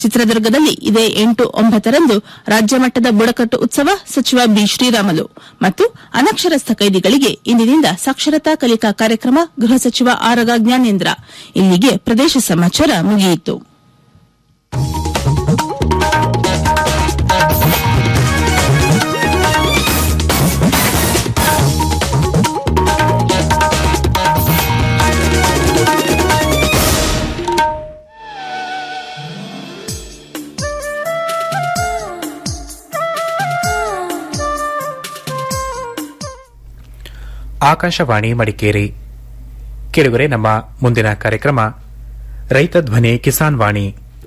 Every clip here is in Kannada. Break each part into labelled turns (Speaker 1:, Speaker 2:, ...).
Speaker 1: ಚಿತ್ರದುರ್ಗದಲ್ಲಿ ಇದೇ ಎಂಟು ಒಂಬತ್ತರಂದು ರಾಜ್ಯ ಮಟ್ಟದ ಬುಡಕಟ್ಟು ಉತ್ಸವ ಸಚಿವ ಬಿ ಶ್ರೀರಾಮುಲು ಮತ್ತು ಅನಕ್ಷರಸ್ಥ ಕೈದಿಗಳಿಗೆ ಇಂದಿನಿಂದ ಸಾಕ್ಷರತಾ ಕಲಿಕಾ ಕಾರ್ಯಕ್ರಮ ಗೃಹ ಸಚಿವ ಆರಗ ಜ್ಞಾನೇಂದ್ರ ಇಲ್ಲಿಗೆ ಪ್ರದೇಶ ಸಮಾಚಾರ ಮುಗಿಯಿತು
Speaker 2: ಆಕಾಶವಾಣಿ ಮಡಿಕೇರಿ ಕೇಳುಗರೆ ನಮ್ಮ ಮುಂದಿನ ಕಾರ್ಯಕ್ರಮ ರೈತ ಧ್ವನಿ ಕಿಸಾನ್ ವಾಣಿ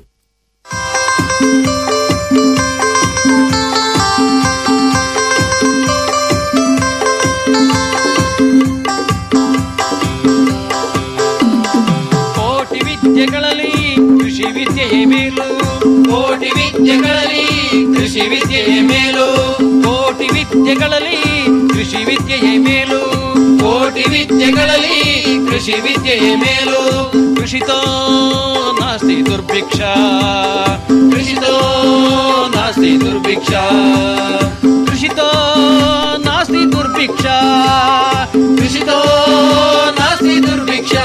Speaker 3: ಕೋಟಿ ವಿದ್ಯೆಗಳಲ್ಲಿ ಕೃಷಿ ವಿದ್ಯೆಯೇ ಮೇಲು ಕೋಟಿ ವಿದ್ಯೆಗಳಲ್ಲಿ ಕೃಷಿ ವಿದ್ಯೆಯೇ ಮೇಲು ಕೋಟಿ ವಿದ್ಯೆಗಳಲ್ಲಿ ಕೃಷಿ ವಿದ್ಯೆಯೇ ಮೇಲು ಕೋಟಿ ವಿದ್ಯೆಗಳಲ್ಲಿ ಕೃಷಿ ವಿದ್ಯೆಯೇ ಮೇಲು ಕೃಷಿತೋ ನಾಸ್ತಿ ದುರ್ಭಿಕ್ಷ ಕೃಷಿತೋ ನಾಸ್ತಿ ದುರ್ಭಿಕ್ಷ ಕೃಷಿತೋ ನಾಸ್ತಿ ದುರ್ಭಿಕ್ಷ ಕೃಷಿತೋ ನಾಸ್ತಿ ದುರ್ಭಿಕ್ಷ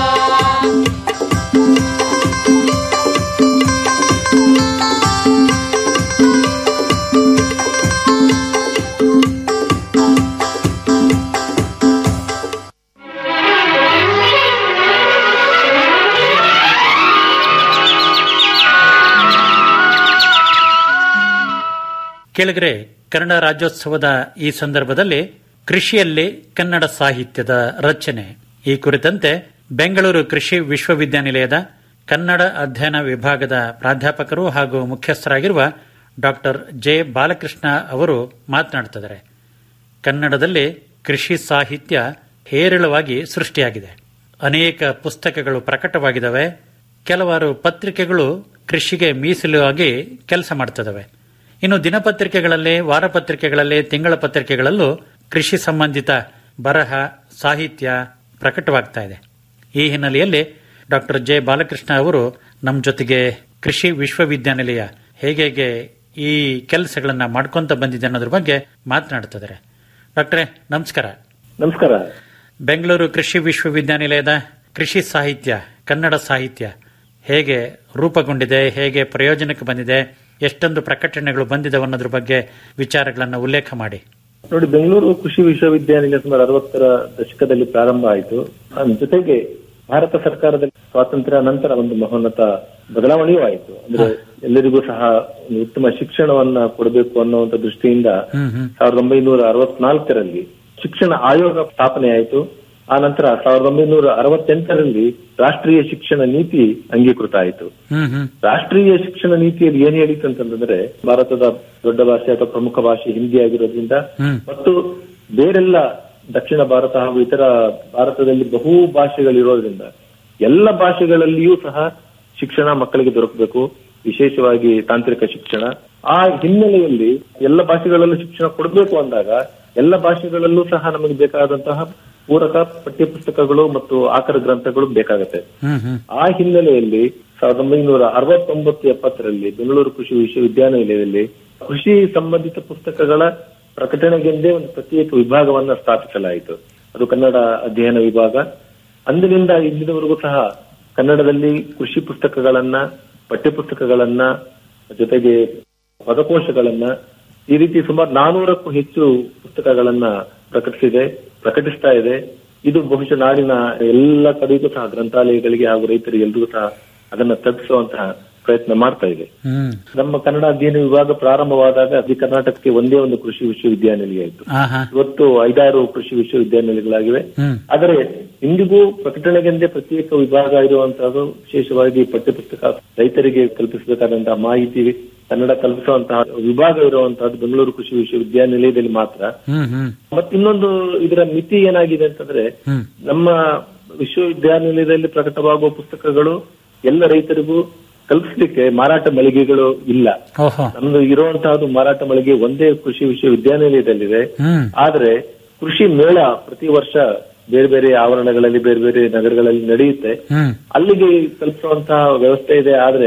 Speaker 4: ಕೆಳಗರೆ ಕನ್ನಡ ರಾಜ್ಯೋತ್ಸವದ ಈ ಸಂದರ್ಭದಲ್ಲಿ ಕೃಷಿಯಲ್ಲಿ ಕನ್ನಡ ಸಾಹಿತ್ಯದ ರಚನೆ ಈ ಕುರಿತಂತೆ ಬೆಂಗಳೂರು ಕೃಷಿ ವಿಶ್ವವಿದ್ಯಾನಿಲಯದ ಕನ್ನಡ ಅಧ್ಯಯನ ವಿಭಾಗದ ಪ್ರಾಧ್ಯಾಪಕರು ಹಾಗೂ ಮುಖ್ಯಸ್ಥರಾಗಿರುವ ಡಾಕ್ಟರ್ ಜೆ ಬಾಲಕೃಷ್ಣ ಅವರು ಮಾತನಾಡುತ್ತಿದ್ದಾರೆ ಕನ್ನಡದಲ್ಲಿ ಕೃಷಿ ಸಾಹಿತ್ಯ ಹೇರಳವಾಗಿ ಸೃಷ್ಟಿಯಾಗಿದೆ ಅನೇಕ ಪುಸ್ತಕಗಳು ಪ್ರಕಟವಾಗಿದ್ದಾವೆ ಕೆಲವಾರು ಪತ್ರಿಕೆಗಳು ಕೃಷಿಗೆ ಮೀಸಲಾಗಿ ಕೆಲಸ ಮಾಡ್ತಿದ್ದಾವೆ ಇನ್ನು ದಿನಪತ್ರಿಕೆಗಳಲ್ಲಿ ವಾರಪತ್ರಿಕೆಗಳಲ್ಲಿ ತಿಂಗಳ ಪತ್ರಿಕೆಗಳಲ್ಲೂ ಕೃಷಿ ಸಂಬಂಧಿತ ಬರಹ ಸಾಹಿತ್ಯ ಪ್ರಕಟವಾಗ್ತಾ ಇದೆ ಈ ಹಿನ್ನೆಲೆಯಲ್ಲಿ ಡಾಕ್ಟರ್ ಜೆ ಬಾಲಕೃಷ್ಣ ಅವರು ನಮ್ಮ ಜೊತೆಗೆ ಕೃಷಿ ವಿಶ್ವವಿದ್ಯಾನಿಲಯ ಹೇಗೆ ಹೇಗೆ ಈ ಕೆಲಸಗಳನ್ನ ಮಾಡ್ಕೊಂತ ಬಂದಿದೆ ಅನ್ನೋದ್ರ ಬಗ್ಗೆ ಮಾತನಾಡ್ತಿದ್ದಾರೆ ಡಾಕ್ಟ್ರೇ ನಮಸ್ಕಾರ
Speaker 5: ನಮಸ್ಕಾರ
Speaker 4: ಬೆಂಗಳೂರು ಕೃಷಿ ವಿಶ್ವವಿದ್ಯಾನಿಲಯದ ಕೃಷಿ ಸಾಹಿತ್ಯ ಕನ್ನಡ ಸಾಹಿತ್ಯ ಹೇಗೆ ರೂಪುಗೊಂಡಿದೆ ಹೇಗೆ ಪ್ರಯೋಜನಕ್ಕೆ ಬಂದಿದೆ ಎಷ್ಟೊಂದು ಪ್ರಕಟಣೆಗಳು ಬಂದಿದೆ ಅನ್ನೋದ್ರ ಬಗ್ಗೆ ವಿಚಾರಗಳನ್ನ ಉಲ್ಲೇಖ ಮಾಡಿ
Speaker 5: ನೋಡಿ ಬೆಂಗಳೂರು ಕೃಷಿ ವಿಶ್ವವಿದ್ಯಾನಿಲಯ ಸುಮಾರು ಅರವತ್ತರ ದಶಕದಲ್ಲಿ ಪ್ರಾರಂಭ ಆಯಿತು ಅದ್ರ ಜೊತೆಗೆ ಭಾರತ ಸರ್ಕಾರದಲ್ಲಿ ಸ್ವಾತಂತ್ರ್ಯ ನಂತರ ಒಂದು ಮಹೋನ್ನತ ಬದಲಾವಣೆಯೂ ಆಯಿತು ಅಂದ್ರೆ ಎಲ್ಲರಿಗೂ ಸಹ ಒಂದು ಉತ್ತಮ ಶಿಕ್ಷಣವನ್ನ ಕೊಡಬೇಕು ಅನ್ನುವಂತ ದೃಷ್ಟಿಯಿಂದ ಸಾವಿರದ ಒಂಬೈನೂರ ಅರವತ್ನಾಲ್ಕರಲ್ಲಿ ಶಿಕ್ಷಣ ಆಯೋಗ ಸ್ಥಾಪನೆ ಆಯಿತು ಆ ನಂತರ ಸಾವಿರದ ಒಂಬೈನೂರ ಅರವತ್ತೆಂಟರಲ್ಲಿ ರಾಷ್ಟ್ರೀಯ ಶಿಕ್ಷಣ ನೀತಿ ಅಂಗೀಕೃತ ಆಯಿತು
Speaker 4: ಹ್ಮ್ ಹ್ಮ್
Speaker 5: ರಾಷ್ಟ್ರೀಯ ಶಿಕ್ಷಣ ನೀತಿಯಲ್ಲಿ ಏನ್ ಹೇಳಿತ್ತು ಅಂತಂದ್ರೆ ಭಾರತದ ದೊಡ್ಡ ಭಾಷೆ ಅಥವಾ ಪ್ರಮುಖ ಭಾಷೆ ಹಿಂದಿ ಆಗಿರೋದ್ರಿಂದ
Speaker 4: ಹ್ಮ್.
Speaker 5: ಮತ್ತು ಬೇರೆಲ್ಲ ದಕ್ಷಿಣ ಭಾರತ ಹಾಗೂ ಇತರ ಭಾರತದಲ್ಲಿ ಬಹು ಭಾಷೆಗಳಿರೋದ್ರಿಂದ ಎಲ್ಲ ಭಾಷೆಗಳಲ್ಲಿಯೂ ಸಹ ಶಿಕ್ಷಣ ಮಕ್ಕಳಿಗೆ ದೊರಕಬೇಕು ವಿಶೇಷವಾಗಿ ತಾಂತ್ರಿಕ ಶಿಕ್ಷಣ ಆ ಹಿನ್ನೆಲೆಯಲ್ಲಿ ಎಲ್ಲ ಭಾಷೆಗಳಲ್ಲೂ ಶಿಕ್ಷಣ ಕೊಡಬೇಕು ಅಂದಾಗ ಎಲ್ಲ ಭಾಷೆಗಳಲ್ಲೂ ಸಹ ನಮಗೆ ಬೇಕಾದಂತಹ ಪೂರಕ ಪಠ್ಯಪುಸ್ತಕಗಳು ಮತ್ತು ಆಕರ ಗ್ರಂಥಗಳು ಬೇಕಾಗತ್ತೆ
Speaker 4: ಹ್ಮ್ ಹ್ಮ್
Speaker 5: ಆ ಹಿನ್ನೆಲೆಯಲ್ಲಿ ಸಾವಿರದ ಒಂಬೈನೂರ ಅರವತ್ತೊಂಬತ್ತು ಎಪ್ಪತ್ತರಲ್ಲಿ ಬೆಂಗಳೂರು ಕೃಷಿ ವಿಶ್ವವಿದ್ಯಾನಿಲಯದಲ್ಲಿ ಕೃಷಿ ಸಂಬಂಧಿತ ಪುಸ್ತಕಗಳ ಪ್ರಕಟಣೆಗೆಂದೇ ಒಂದು ಪ್ರತ್ಯೇಕ ವಿಭಾಗವನ್ನ ಸ್ಥಾಪಿಸಲಾಯಿತು ಅದು ಕನ್ನಡ ಅಧ್ಯಯನ ವಿಭಾಗ ಅಂದಿನಿಂದ ಇಂದಿನವರೆಗೂ ಸಹ ಕನ್ನಡದಲ್ಲಿ ಕೃಷಿ ಪುಸ್ತಕಗಳನ್ನ ಪಠ್ಯಪುಸ್ತಕಗಳನ್ನ ಜೊತೆಗೆ ಪದಕೋಶಗಳನ್ನ ಈ ರೀತಿ ಸುಮಾರು ನಾನೂರಕ್ಕೂ ಹೆಚ್ಚು ಪುಸ್ತಕಗಳನ್ನ ಪ್ರಕಟಿಸಿದೆ ಪ್ರಕಟಿಸ್ತಾ ಇದೆ ಇದು ಬಹುಶಃ ನಾಡಿನ ಎಲ್ಲ ಕಡೆಗೂ ಸಹ ಗ್ರಂಥಾಲಯಗಳಿಗೆ ಹಾಗೂ ರೈತರಿಗೆ ಎಲ್ರಿಗೂ ಸಹ ಅದನ್ನ ತಲುಪಿಸುವಂತಹ ಪ್ರಯತ್ನ ಮಾಡ್ತಾ ಇದೆ
Speaker 4: ಹ್ಮ್
Speaker 5: ನಮ್ಮ ಕನ್ನಡ ಅಧ್ಯಯನ ವಿಭಾಗ ಪ್ರಾರಂಭವಾದಾಗ ಅದಿ ಕರ್ನಾಟಕಕ್ಕೆ ಒಂದೇ ಒಂದು ಕೃಷಿ ವಿಶ್ವವಿದ್ಯಾನಿಲಯ ಇತ್ತು
Speaker 4: ಆಹಾ
Speaker 5: ಇವತ್ತು ಐದಾರು ಕೃಷಿ ವಿಶ್ವವಿದ್ಯಾನಿಲಯಗಳಾಗಿವೆ
Speaker 4: ಹ್ಮ್
Speaker 5: ಆದರೆ ಇಂದಿಗೂ ಪ್ರಕಟಣೆಗೆಂದೇ ಪ್ರತ್ಯೇಕ ವಿಭಾಗ ಇರುವಂತಹದ್ದು ವಿಶೇಷವಾಗಿ ಪಠ್ಯಪುಸ್ತಕ ರೈತರಿಗೆ ಕಲ್ಪಿಸಬೇಕಾದಂತಹ ಮಾಹಿತಿ ಕನ್ನಡ ಕಲ್ಪಿಸುವಂತಹ ವಿಭಾಗ ಇರುವಂತಹದ್ದು ಬೆಂಗಳೂರು ಕೃಷಿ ವಿಶ್ವವಿದ್ಯಾನಿಲಯದಲ್ಲಿ ಮಾತ್ರ
Speaker 4: ಹ್ಮ್ ಹ್ಮ್
Speaker 5: ಮತ್ತಿನ್ನೊಂದು ಇದರ ಮಿತಿ ಏನಾಗಿದೆ ಅಂತಂದ್ರೆ
Speaker 4: ಹ್ಮ್
Speaker 5: ನಮ್ಮ ವಿಶ್ವವಿದ್ಯಾನಿಲಯದಲ್ಲಿ ಪ್ರಕಟವಾಗುವ ಪುಸ್ತಕಗಳು ಎಲ್ಲ ರೈತರಿಗೂ ಕಲ್ಪಿಸ್ಲಿಕ್ಕೆ ಮಾರಾಟ ಮಳಿಗೆಗಳು ಇಲ್ಲ
Speaker 4: ಓಹೋ
Speaker 5: ನಮ್ದು ಇರುವಂತಹದ್ದು ಮಾರಾಟ ಮಳಿಗೆ ಒಂದೇ ಕೃಷಿ ವಿಶ್ವವಿದ್ಯಾನಿಲಯದಲ್ಲಿದೆ
Speaker 4: ಹ್ಮ್
Speaker 5: ಆದ್ರೆ ಕೃಷಿ ಮೇಳ ಪ್ರತಿ ವರ್ಷ ಬೇರೆ ಬೇರೆ ಆವರಣಗಳಲ್ಲಿ ಬೇರೆ ಬೇರೆ ನಗರಗಳಲ್ಲಿ ನಡೆಯುತ್ತೆ
Speaker 4: ಹ್ಮ್
Speaker 5: ಅಲ್ಲಿಗೆ ಕಲ್ಪಿಸುವಂತಹ ವ್ಯವಸ್ಥೆ ಇದೆ ಆದ್ರೆ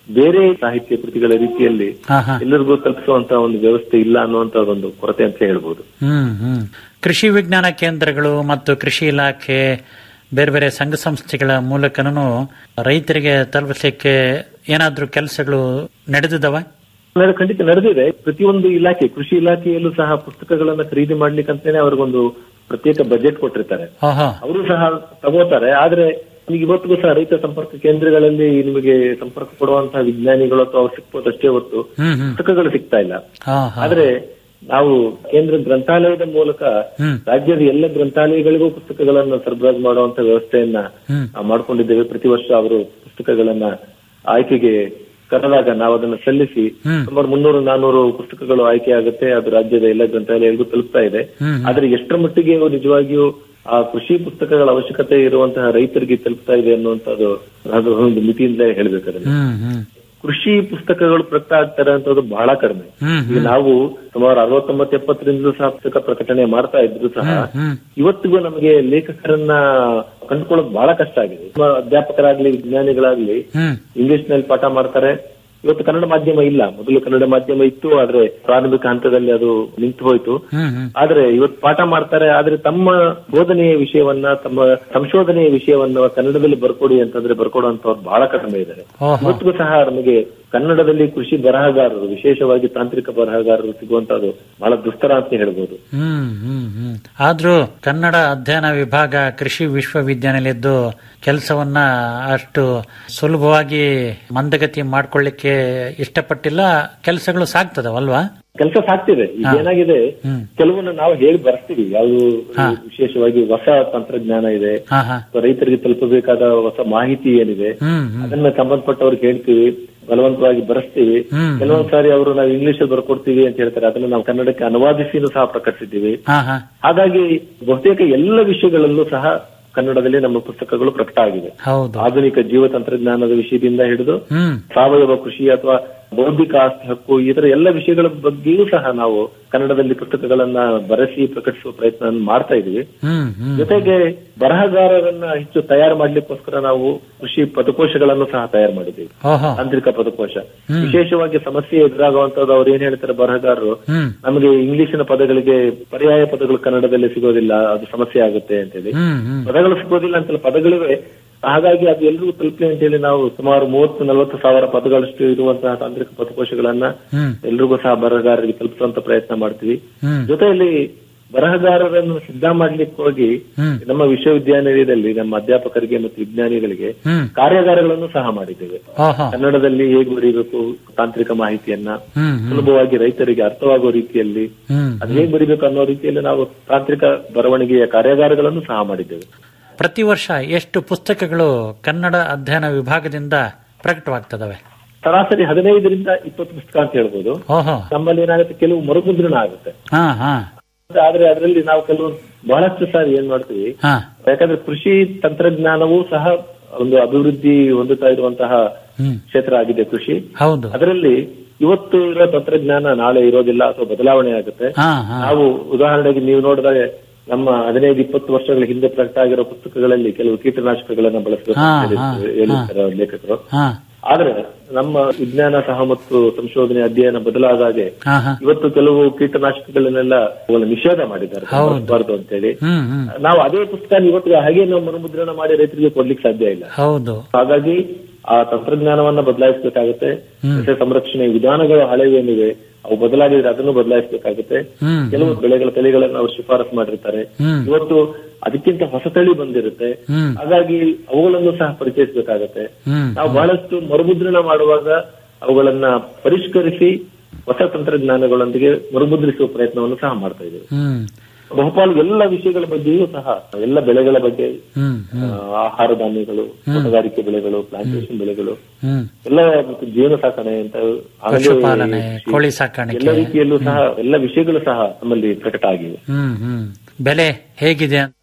Speaker 5: ಬೇರೆ ಸಾಹಿತ್ಯ ಕೃತಿಗಳ ರೀತಿಯಲ್ಲಿ
Speaker 4: ಹಾ ಹಾ
Speaker 5: ಎಲ್ಲರಿಗೂ ತಲುಪಿಸುವಂತ ಒಂದು ವ್ಯವಸ್ಥೆ ಇಲ್ಲ ಅನ್ನುವಂತ ಒಂದು ಕೊರತೆ ಅಂತ ಹೇಳ್ಬೋದು
Speaker 4: ಹ್ಮ್ ಹ್ಮ್ ಕೃಷಿ ವಿಜ್ಞಾನ ಕೇಂದ್ರಗಳು ಮತ್ತು ಕೃಷಿ ಇಲಾಖೆ ಬೇರೆ ಬೇರೆ ಸಂಘ ಸಂಸ್ಥೆಗಳ ಮೂಲಕನೂ ರೈತರಿಗೆ ತಲುಪಿಸಲಿಕ್ಕೆ ಏನಾದ್ರೂ ಕೆಲಸಗಳು ನಡೆದಿದ್ದಾವ
Speaker 5: ನಡೆ- ಖಂಡಿತ ನಡೆದಿದೆ ಪ್ರತಿಯೊಂದು ಇಲಾಖೆ ಕೃಷಿ ಇಲಾಖೆಯಲ್ಲೂ ಸಹ ಪುಸ್ತಕಗಳನ್ನ ಖರೀದಿ ಮಾಡ್ಲಿಕ್ಕೆ ಅಂತಾನೆ ಅವ್ರಿಗೊಂದು ಪ್ರತ್ಯೇಕ ಬಜೆಟ್ ಕೊಟ್ಟಿರ್ತಾರೆ
Speaker 4: ಓಹೋ
Speaker 5: ಅವರು ಸಹ ತಗೋತಾರೆ ಆದ್ರೆ ನಿಮಗೆ ಇವತ್ತಿಗೂ ಸಹ ರೈತ ಸಂಪರ್ಕ ಕೇಂದ್ರಗಳಲ್ಲಿ ನಿಮಗೆ ಸಂಪರ್ಕ ಕೊಡುವಂತಹ ವಿಜ್ಞಾನಿಗಳು ಅಥವಾ ಅವ್ರು ಸಿಕ್ಬೋದಷ್ಟೇ ಹೊತ್ತು
Speaker 4: ಹ್ಮ್ ಹ್ಮ್
Speaker 5: ಪುಸ್ತಕಗಳು ಸಿಗ್ತಾ ಇಲ್ಲ
Speaker 4: ಹಾ ಹಾ
Speaker 5: ಆದ್ರೆ ನಾವು ಕೇಂದ್ರ ಗ್ರಂಥಾಲಯದ ಮೂಲಕ
Speaker 4: ಹ್ಮ್
Speaker 5: ರಾಜ್ಯದ ಎಲ್ಲ ಗ್ರಂಥಾಲಯಗಳಿಗೂ ಪುಸ್ತಕಗಳನ್ನು ಸರಬರಾಜು ಮಾಡುವಂತ ವ್ಯವಸ್ಥೆಯನ್ನ
Speaker 4: ಹ್ಮ್
Speaker 5: ನಾವು ಮಾಡ್ಕೊಂಡಿದ್ದೇವೆ ಪ್ರತಿ ವರ್ಷ ಅವರು ಪುಸ್ತಕಗಳನ್ನ ಆಯ್ಕೆಗೆ ಕರೆದಾಗ ನಾವು ಅದನ್ನ ಸಲ್ಲಿಸಿ
Speaker 4: ಹ್ಮ್.
Speaker 5: ಸುಮಾರು ಮುನ್ನೂರು ನಾನೂರು ಪುಸ್ತಕಗಳು ಆಯ್ಕೆ ಆಗುತ್ತೆ ಅದು ರಾಜ್ಯದ ಎಲ್ಲ ಗ್ರಂಥಾಲಯಗಳಿಗೂ ತಲುಪ್ತಾ ಇದೆ
Speaker 4: ಹ್ಮ್.
Speaker 5: ಆದ್ರೆ ಎಷ್ಟರ ಮಟ್ಟಿಗೆ ಅವು ನಿಜವಾಗಿಯೂ ಆ ಕೃಷಿ ಪುಸ್ತಕಗಳ ಅವಶ್ಯಕತೆ ಇರುವಂತಹ ರೈತರಿಗೆ ತಲುಪ್ತಾ ಇದೆ ಅನ್ನುವಂಥದ್ದು ಅದು ಒಂದು ಮಿತಿಯಿಂದಲೇ ಹೇಳ್ಬೇಕಾದ್ರೆ
Speaker 4: ಹ್ಮ್ ಹ್ಮ್
Speaker 5: ಕೃಷಿ ಪುಸ್ತಕಗಳು ಪ್ರಕಟ ಆಗ್ತಾರೆ ಅಂತದ್ದು ಬಹಳ ಕಡಿಮೆ
Speaker 4: ಹ್ಮ್
Speaker 5: ಈಗ ನಾವು ಸುಮಾರು ಅರವತ್ತೊಂಬತ್ತು ಎಪ್ಪತ್ತರಿಂದಲೂ ಸಹ ಪುಸ್ತಕ ಪ್ರಕಟಣೆ ಮಾಡ್ತಾ ಇದ್ರು ಸಹ
Speaker 4: ಹ್ಮ್
Speaker 5: ಇವತ್ತಿಗೂ ನಮಗೆ ಲೇಖಕರನ್ನ ಕಂಡುಕೊಳ್ಳೋದು ಬಹಳ ಕಷ್ಟ ಆಗಿದೆ ನಮ್ಮ ಅಧ್ಯಾಪಕರಾಗ್ಲಿ ವಿಜ್ಞಾನಿಗಳಾಗ್ಲಿ
Speaker 4: ಹ್ಮ್
Speaker 5: ಇಂಗ್ಲಿಷ್ ನಲ್ಲಿ ಪಾಠ ಮಾಡ್ತಾರೆ ಇವತ್ತು ಕನ್ನಡ ಮಾಧ್ಯಮ ಇಲ್ಲ ಮೊದಲು ಕನ್ನಡ ಮಾಧ್ಯಮ ಇತ್ತು ಆದ್ರೆ ಪ್ರಾರಂಭಿಕ ಹಂತದಲ್ಲಿ ಅದು ನಿಂತು ಹೋಯ್ತು
Speaker 4: ಹ್ಮ್ ಹ್ಮ್
Speaker 5: ಆದ್ರೆ ಇವತ್ತು ಪಾಠ ಮಾಡ್ತಾರೆ ಆದ್ರೆ ತಮ್ಮ ಬೋಧನೆಯ ವಿಷಯವನ್ನ ತಮ್ಮ ಸಂಶೋಧನೆಯ ವಿಷಯವನ್ನ ಕನ್ನಡದಲ್ಲಿ ಬರ್ಕೊಡಿ ಅಂತಂದ್ರೆ ಬರ್ಕೊಡುವಂತವ್ರು ಬಹಳ ಕಡಿಮೆ ಇದ್ದಾರೆ
Speaker 4: ಓಹೋ
Speaker 5: ಇವತ್ತಿಗೂ ಸಹ ನಮಗೆ ಕನ್ನಡದಲ್ಲಿ ಕೃಷಿ ಬರಹಗಾರರು ವಿಶೇಷವಾಗಿ ತಾಂತ್ರಿಕ ಬರಹಗಾರರು ಸಿಗುವಂತದ್ದು ಬಹಳ ದುಸ್ತರ ಅಂತ ಹೇಳ್ಬೋದು
Speaker 4: ಹ್ಮ್ ಹ್ಮ್ ಹ್ಮ್ ಆದ್ರೂ ಕನ್ನಡ ಅಧ್ಯಯನ ವಿಭಾಗ ಕೃಷಿ ವಿಶ್ವವಿದ್ಯಾನಿಲಯದ್ದು ಕೆಲಸವನ್ನ ಅಷ್ಟು ಸುಲಭವಾಗಿ ಮಂದಗತಿ ಮಾಡ್ಕೊಳ್ಳಿಕ್ಕೆ ಇಷ್ಟಪಟ್ಟಿಲ್ಲ ಕೆಲಸಗಳು ಸಾಗ್ತದವಲ್ವಾ
Speaker 5: ಕೆಲಸ ಸಾಕ್ತಿದೆ ಈಗ
Speaker 4: ಹಾ.
Speaker 5: ಏನಾಗಿದೆ
Speaker 4: ಹ್ಮ್
Speaker 5: ಕೆಲವನ್ನ ನಾವು ಹೇಳಿ ಬರ್ತೀವಿ ಯಾವುದು
Speaker 4: ಹಾ.
Speaker 5: ವಿಶೇಷವಾಗಿ ಹೊಸ ತಂತ್ರಜ್ಞಾನ ಇದೆ
Speaker 4: ಹಾ ಹಾ
Speaker 5: ಅಥವಾ ರೈತರಿಗೆ ತಲುಪಬೇಕಾದ ಹೊಸ ಮಾಹಿತಿ ಏನಿದೆ
Speaker 4: ಹ್ಮ್ ಹ್ಮ್
Speaker 5: ಅದನ್ನ ಸಂಬಂಧಪಟ್ಟವ್ರಿಗೆ ಹೇಳ್ತೀವಿ ಬಲವಂತವಾಗಿ ಬರೆಸ್ತೀವಿ
Speaker 4: ಹ್ಮ್.
Speaker 5: ಕೆಲವೊಂದ್ ಸಾರಿ ಅವರು ನಾವು ಇಂಗ್ಲಿಷ್ ಅಲ್ಲಿ ಬರ್ಕೊಡ್ತೀವಿ ಅಂತ ಹೇಳ್ತಾರೆ ಅದನ್ನ ನಾವು ಕನ್ನಡಕ್ಕೆ ಅನುವಾದಿಸಿನೂ ಸಹ ಪ್ರಕಟಿಸಿದ್ದೀವಿ
Speaker 4: ಹಾ ಹಾ
Speaker 5: ಹಾಗಾಗಿ ಬಹುತೇಕ ಎಲ್ಲ ವಿಷಯಗಳಲ್ಲೂ ಸಹ ಕನ್ನಡದಲ್ಲಿ ನಮ್ಮ ಪುಸ್ತಕಗಳು ಪ್ರಕಟ ಆಗಿವೆ
Speaker 4: ಹೌದು
Speaker 5: ಆಧುನಿಕ ಜೀವ ತಂತ್ರಜ್ಞಾನದ ವಿಷಯದಿಂದ ಹಿಡಿದು
Speaker 4: ಹ್ಮ್
Speaker 5: ಸಾವಯವ ಕೃಷಿ ಅಥವಾ ಬೌದ್ಧಿಕ ಆಸ್ತಿ ಹಕ್ಕು ಈ ತರ ಎಲ್ಲ ವಿಷಯಗಳ ಬಗ್ಗೆಯೂ ಸಹ ನಾವು ಕನ್ನಡದಲ್ಲಿ ಪುಸ್ತಕಗಳನ್ನ ಬರೆಸಿ ಪ್ರಕಟಿಸುವ ಪ್ರಯತ್ನ ಮಾಡ್ತಾ ಇದೀವಿ
Speaker 4: ಹ್ಮ್ ಹ್ಮ್
Speaker 5: ಜೊತೆಗೆ ಬರಹಗಾರರನ್ನ ಹೆಚ್ಚು ತಯಾರು ಮಾಡ್ಲಿಕ್ಕೋಸ್ಕರ ನಾವು ಕೃಷಿ ಪದಕೋಶಗಳನ್ನು ಸಹ ತಯಾರು ಮಾಡಿದ್ದೀವಿ
Speaker 4: ಓಹೋ
Speaker 5: ತಾಂತ್ರಿಕ ಪದಕೋಶ
Speaker 4: ಹ್ಮ್.
Speaker 5: ವಿಶೇಷವಾಗಿ ಸಮಸ್ಯೆ ಎದುರಾಗುವಂತದ್ದು ಅವ್ರು ಏನ್ ಹೇಳ್ತಾರೆ ಬರಹಗಾರರು
Speaker 4: ಹ್ಮ್
Speaker 5: ನಮಗೆ ಇಂಗ್ಲಿಷಿನ ಪದಗಳಿಗೆ ಪರ್ಯಾಯ ಪದಗಳು ಕನ್ನಡದಲ್ಲಿ ಸಿಗೋದಿಲ್ಲ ಅದು ಸಮಸ್ಯೆ ಆಗುತ್ತೆ ಅಂತೇಳಿ
Speaker 4: ಹ್ಮ್ ಹ್ಮ್
Speaker 5: ಪದಗಳು ಸಿಗೋದಿಲ್ಲ ಅಂತಲ್ಲ ಪದಗಳಿವೆ ಹಾಗಾಗಿ ಅದು ಎಲ್ರಿಗೂ ತಲುಪಲಿ ಅಂತ ಹೇಳಿ ನಾವು ಸುಮಾರು ಮೂವತ್ತು ನಲವತ್ತು ಸಾವಿರ ಪದಗಳಷ್ಟು ಇರುವಂತಹ ತಾಂತ್ರಿಕ ಪದಕೋಶಗಳನ್ನ
Speaker 4: ಹ್ಮ್
Speaker 5: ಎಲ್ರಿಗೂ ಸಹ ಬರಹಗಾರರಿಗೆ ತಲುಪಿಸುವಂತ ಪ್ರಯತ್ನ ಮಾಡ್ತೀವಿ
Speaker 4: ಹ್ಮ್
Speaker 5: ಜೊತೆಯಲ್ಲಿ ಬರಹಗಾರರನ್ನು ಸಿದ್ಧ ಮಾಡ್ಲಿಕ್ಕೆ ಹೋಗಿ
Speaker 4: ಹ್ಮ್
Speaker 5: ನಮ್ಮ ವಿಶ್ವವಿದ್ಯಾನಿಲಯದಲ್ಲಿ ನಮ್ಮ ಅಧ್ಯಾಪಕರಿಗೆ ಮತ್ತು ವಿಜ್ಞಾನಿಗಳಿಗೆ
Speaker 4: ಹ್ಮ್
Speaker 5: ಕಾರ್ಯಾಗಾರಗಳನ್ನು ಸಹ ಮಾಡಿದ್ದೇವೆ
Speaker 4: ಓಹೋ
Speaker 5: ಕನ್ನಡದಲ್ಲಿ ಹೇಗೆ ಬರೀಬೇಕು ತಾಂತ್ರಿಕ ಮಾಹಿತಿಯನ್ನ
Speaker 4: ಹ್ಮ್ ಹ್ಮ್
Speaker 5: ಸುಲಭವಾಗಿ ರೈತರಿಗೆ ಅರ್ಥವಾಗುವ ರೀತಿಯಲ್ಲಿ
Speaker 4: ಹ್ಮ್
Speaker 5: ಅದು ಹೇಗೆ ಬರೀಬೇಕು ಅನ್ನೋ ರೀತಿಯಲ್ಲಿ ನಾವು ತಾಂತ್ರಿಕ ಬರವಣಿಗೆಯ ಕಾರ್ಯಾಗಾರಗಳನ್ನು ಸಹ ಮಾಡಿದ್ದೇವೆ
Speaker 4: ಪ್ರತಿ ವರ್ಷ ಎಷ್ಟು ಪುಸ್ತಕಗಳು ಕನ್ನಡ ಅಧ್ಯಯನ ವಿಭಾಗದಿಂದ ಪ್ರಕಟವಾಗ್ತದವೆ
Speaker 5: ಸರಾಸರಿ ಹದಿನೈದರಿಂದ ಇಪ್ಪತ್ತು ಪುಸ್ತಕ ಅಂತ ಹೇಳ್ಬೋದು
Speaker 4: ಓಹೋ
Speaker 5: ನಮ್ಮಲ್ಲಿ ಏನಾಗುತ್ತೆ ಕೆಲವು ಮರುಮುದ್ರಣ ಆಗುತ್ತೆ
Speaker 4: ಹಾ ಹಾ
Speaker 5: ಆದ್ರೆ ಅದರಲ್ಲಿ ನಾವು ಕೆಲವು ಬಹಳಷ್ಟು ಸಾರಿ ಏನ್ ಮಾಡ್ತೀವಿ
Speaker 4: ಹಾ
Speaker 5: ಯಾಕಂದ್ರೆ ಕೃಷಿ ತಂತ್ರಜ್ಞಾನವೂ ಸಹ ಒಂದು ಅಭಿವೃದ್ಧಿ ಹೊಂದುತ್ತಾ ಇರುವಂತಹ
Speaker 4: ಹ್ಮ್
Speaker 5: ಕ್ಷೇತ್ರ ಆಗಿದೆ ಕೃಷಿ
Speaker 4: ಹೌದು
Speaker 5: ಅದರಲ್ಲಿ ಇವತ್ತು ಇರೋ ತಂತ್ರಜ್ಞಾನ ನಾಳೆ ಇರೋದಿಲ್ಲ ಅಥವಾ ಬದಲಾವಣೆ ಆಗುತ್ತೆ
Speaker 4: ಹಾ ಹಾ
Speaker 5: ನಾವು ಉದಾಹರಣೆಗೆ ನೀವು ನೋಡಿದಾಗ ನಮ್ಮ ಹದಿನೈದು ಇಪ್ಪತ್ತು ವರ್ಷಗಳ ಹಿಂದೆ ಪ್ರಕಟ ಆಗಿರೋ ಪುಸ್ತಕಗಳಲ್ಲಿ ಕೆಲವು ಕೀಟನಾಶಕಗಳನ್ನ ಬಳಸಬೇಕು
Speaker 4: ಹಾ,
Speaker 5: ಅಂತ
Speaker 4: ಹಾ,
Speaker 5: ಹೇಳಿ- ಹೇಳಿರ್ತಾರೆ ಅವ್ರ ಲೇಖಕರು
Speaker 4: ಹಾ
Speaker 5: ಆದ್ರೆ ನಮ್ಮ ವಿಜ್ಞಾನ ಸಹ ಮತ್ತು ಸಂಶೋಧನೆ ಅಧ್ಯಯನ ಬದಲಾದಾಗೆ
Speaker 4: ಹಾ ಹಾ
Speaker 5: ಇವತ್ತು ಕೆಲವು ಕೀಟನಾಶಕಗಳನ್ನೆಲ್ಲ ಅವುಗಳ ನಿಷೇಧ ಮಾಡಿದ್ದಾರೆ
Speaker 4: ಹೌದು.
Speaker 5: ಬಳಸಬಾರ್ದು ಅಂತ ಹೇಳಿ
Speaker 4: ಹ್ಮ್ ಹ್ಮ್
Speaker 5: ನಾವು ಅದೇ ಪುಸ್ತಕ ಇವತ್ತು ಹಾಗೆ ನಾವು ಮರುಮುದ್ರಣ ಮಾಡಿ ರೈತರಿಗೆ ಕೊಡ್ಲಿಕ್ಕೆ ಸಾಧ್ಯ ಇಲ್ಲ
Speaker 4: ಹೌದು
Speaker 5: ಹಾಗಾಗಿ ಆ ತಂತ್ರಜ್ಞಾನವನ್ನ ಬದಲಾಯಿಸಬೇಕಾಗುತ್ತೆ ಸಸ್ಯ ಸಂರಕ್ಷಣೆ ವಿಧಾನಗಳು ಹಳೆವೇನಿವೆ ಅವು ಬದಲಾಗಿದ್ರೆ ಅದನ್ನು ಬದಲಾಯಿಸಬೇಕಾಗುತ್ತೆ
Speaker 4: ಹ್ಮ್
Speaker 5: ಕೆಲವು ಬೆಳೆಗಳ ತಳಿಗಳನ್ನು ಅವರು ಶಿಫಾರಸು ಮಾಡಿರ್ತಾರೆ
Speaker 4: ಹ್ಮ್
Speaker 5: ಇವತ್ತು ಅದಕ್ಕಿಂತ ಹೊಸ ತಳಿ ಬಂದಿರುತ್ತೆ
Speaker 4: ಹ್ಮ್
Speaker 5: ಹಾಗಾಗಿ ಅವುಗಳನ್ನು ಸಹ ಪರಿಚಯಿಸಬೇಕಾಗತ್ತೆ
Speaker 4: ಹ್ಮ್
Speaker 5: ನಾವು ಬಹಳಷ್ಟು ಮರುಮುದ್ರಣ ಮಾಡುವಾಗ ಅವುಗಳನ್ನ ಪರಿಷ್ಕರಿಸಿ ಹೊಸ ತಂತ್ರಜ್ಞಾನಗಳೊಂದಿಗೆ ಮರುಮುದ್ರಿಸುವ ಪ್ರಯತ್ನವನ್ನು ಸಹ ಮಾಡ್ತಾ ಇದ್ದೇವೆ
Speaker 4: ಹ್ಮ್
Speaker 5: ಬಹುಪಾಲು ಎಲ್ಲ ವಿಷಯಗಳ ಬಗ್ಗೆಯೂ ಸಹ ಎಲ್ಲ ಬೆಳೆಗಳ ಬಗ್ಗೆ
Speaker 4: ಹ್ಮ್
Speaker 5: ಆ, ಆಹಾರ ಧಾನ್ಯಗಳು ತೋಟಗಾರಿಕೆ ಬೆಳೆಗಳು ಪ್ಲಾಂಟೇಶನ್ ಬೆಳೆಗಳು
Speaker 4: ಹ್ಮ್
Speaker 5: ಎಲ್ಲ ಮತ್ತು ಜೇನು ಸಾಕಣೆ ಅಂತ ಹಾಗೆ
Speaker 4: ಪಶುಪಾಲನೆ
Speaker 5: ಕೃಷಿ,
Speaker 4: ಕೋಳಿ ಸಾಕಾಣಿಕೆ
Speaker 5: ಎಲ್ಲ ರೀತಿಯಲ್ಲೂ ಸಹ ಎಲ್ಲ ವಿಷಯಗಳು ಸಹ ನಮ್ಮಲ್ಲಿ ಪ್ರಕಟ ಆಗಿವೆ
Speaker 4: ಹ್ಮ್ ಹ್ಮ್ ಬೆಲೆ ಹೇಗಿದೆ ಅಂತ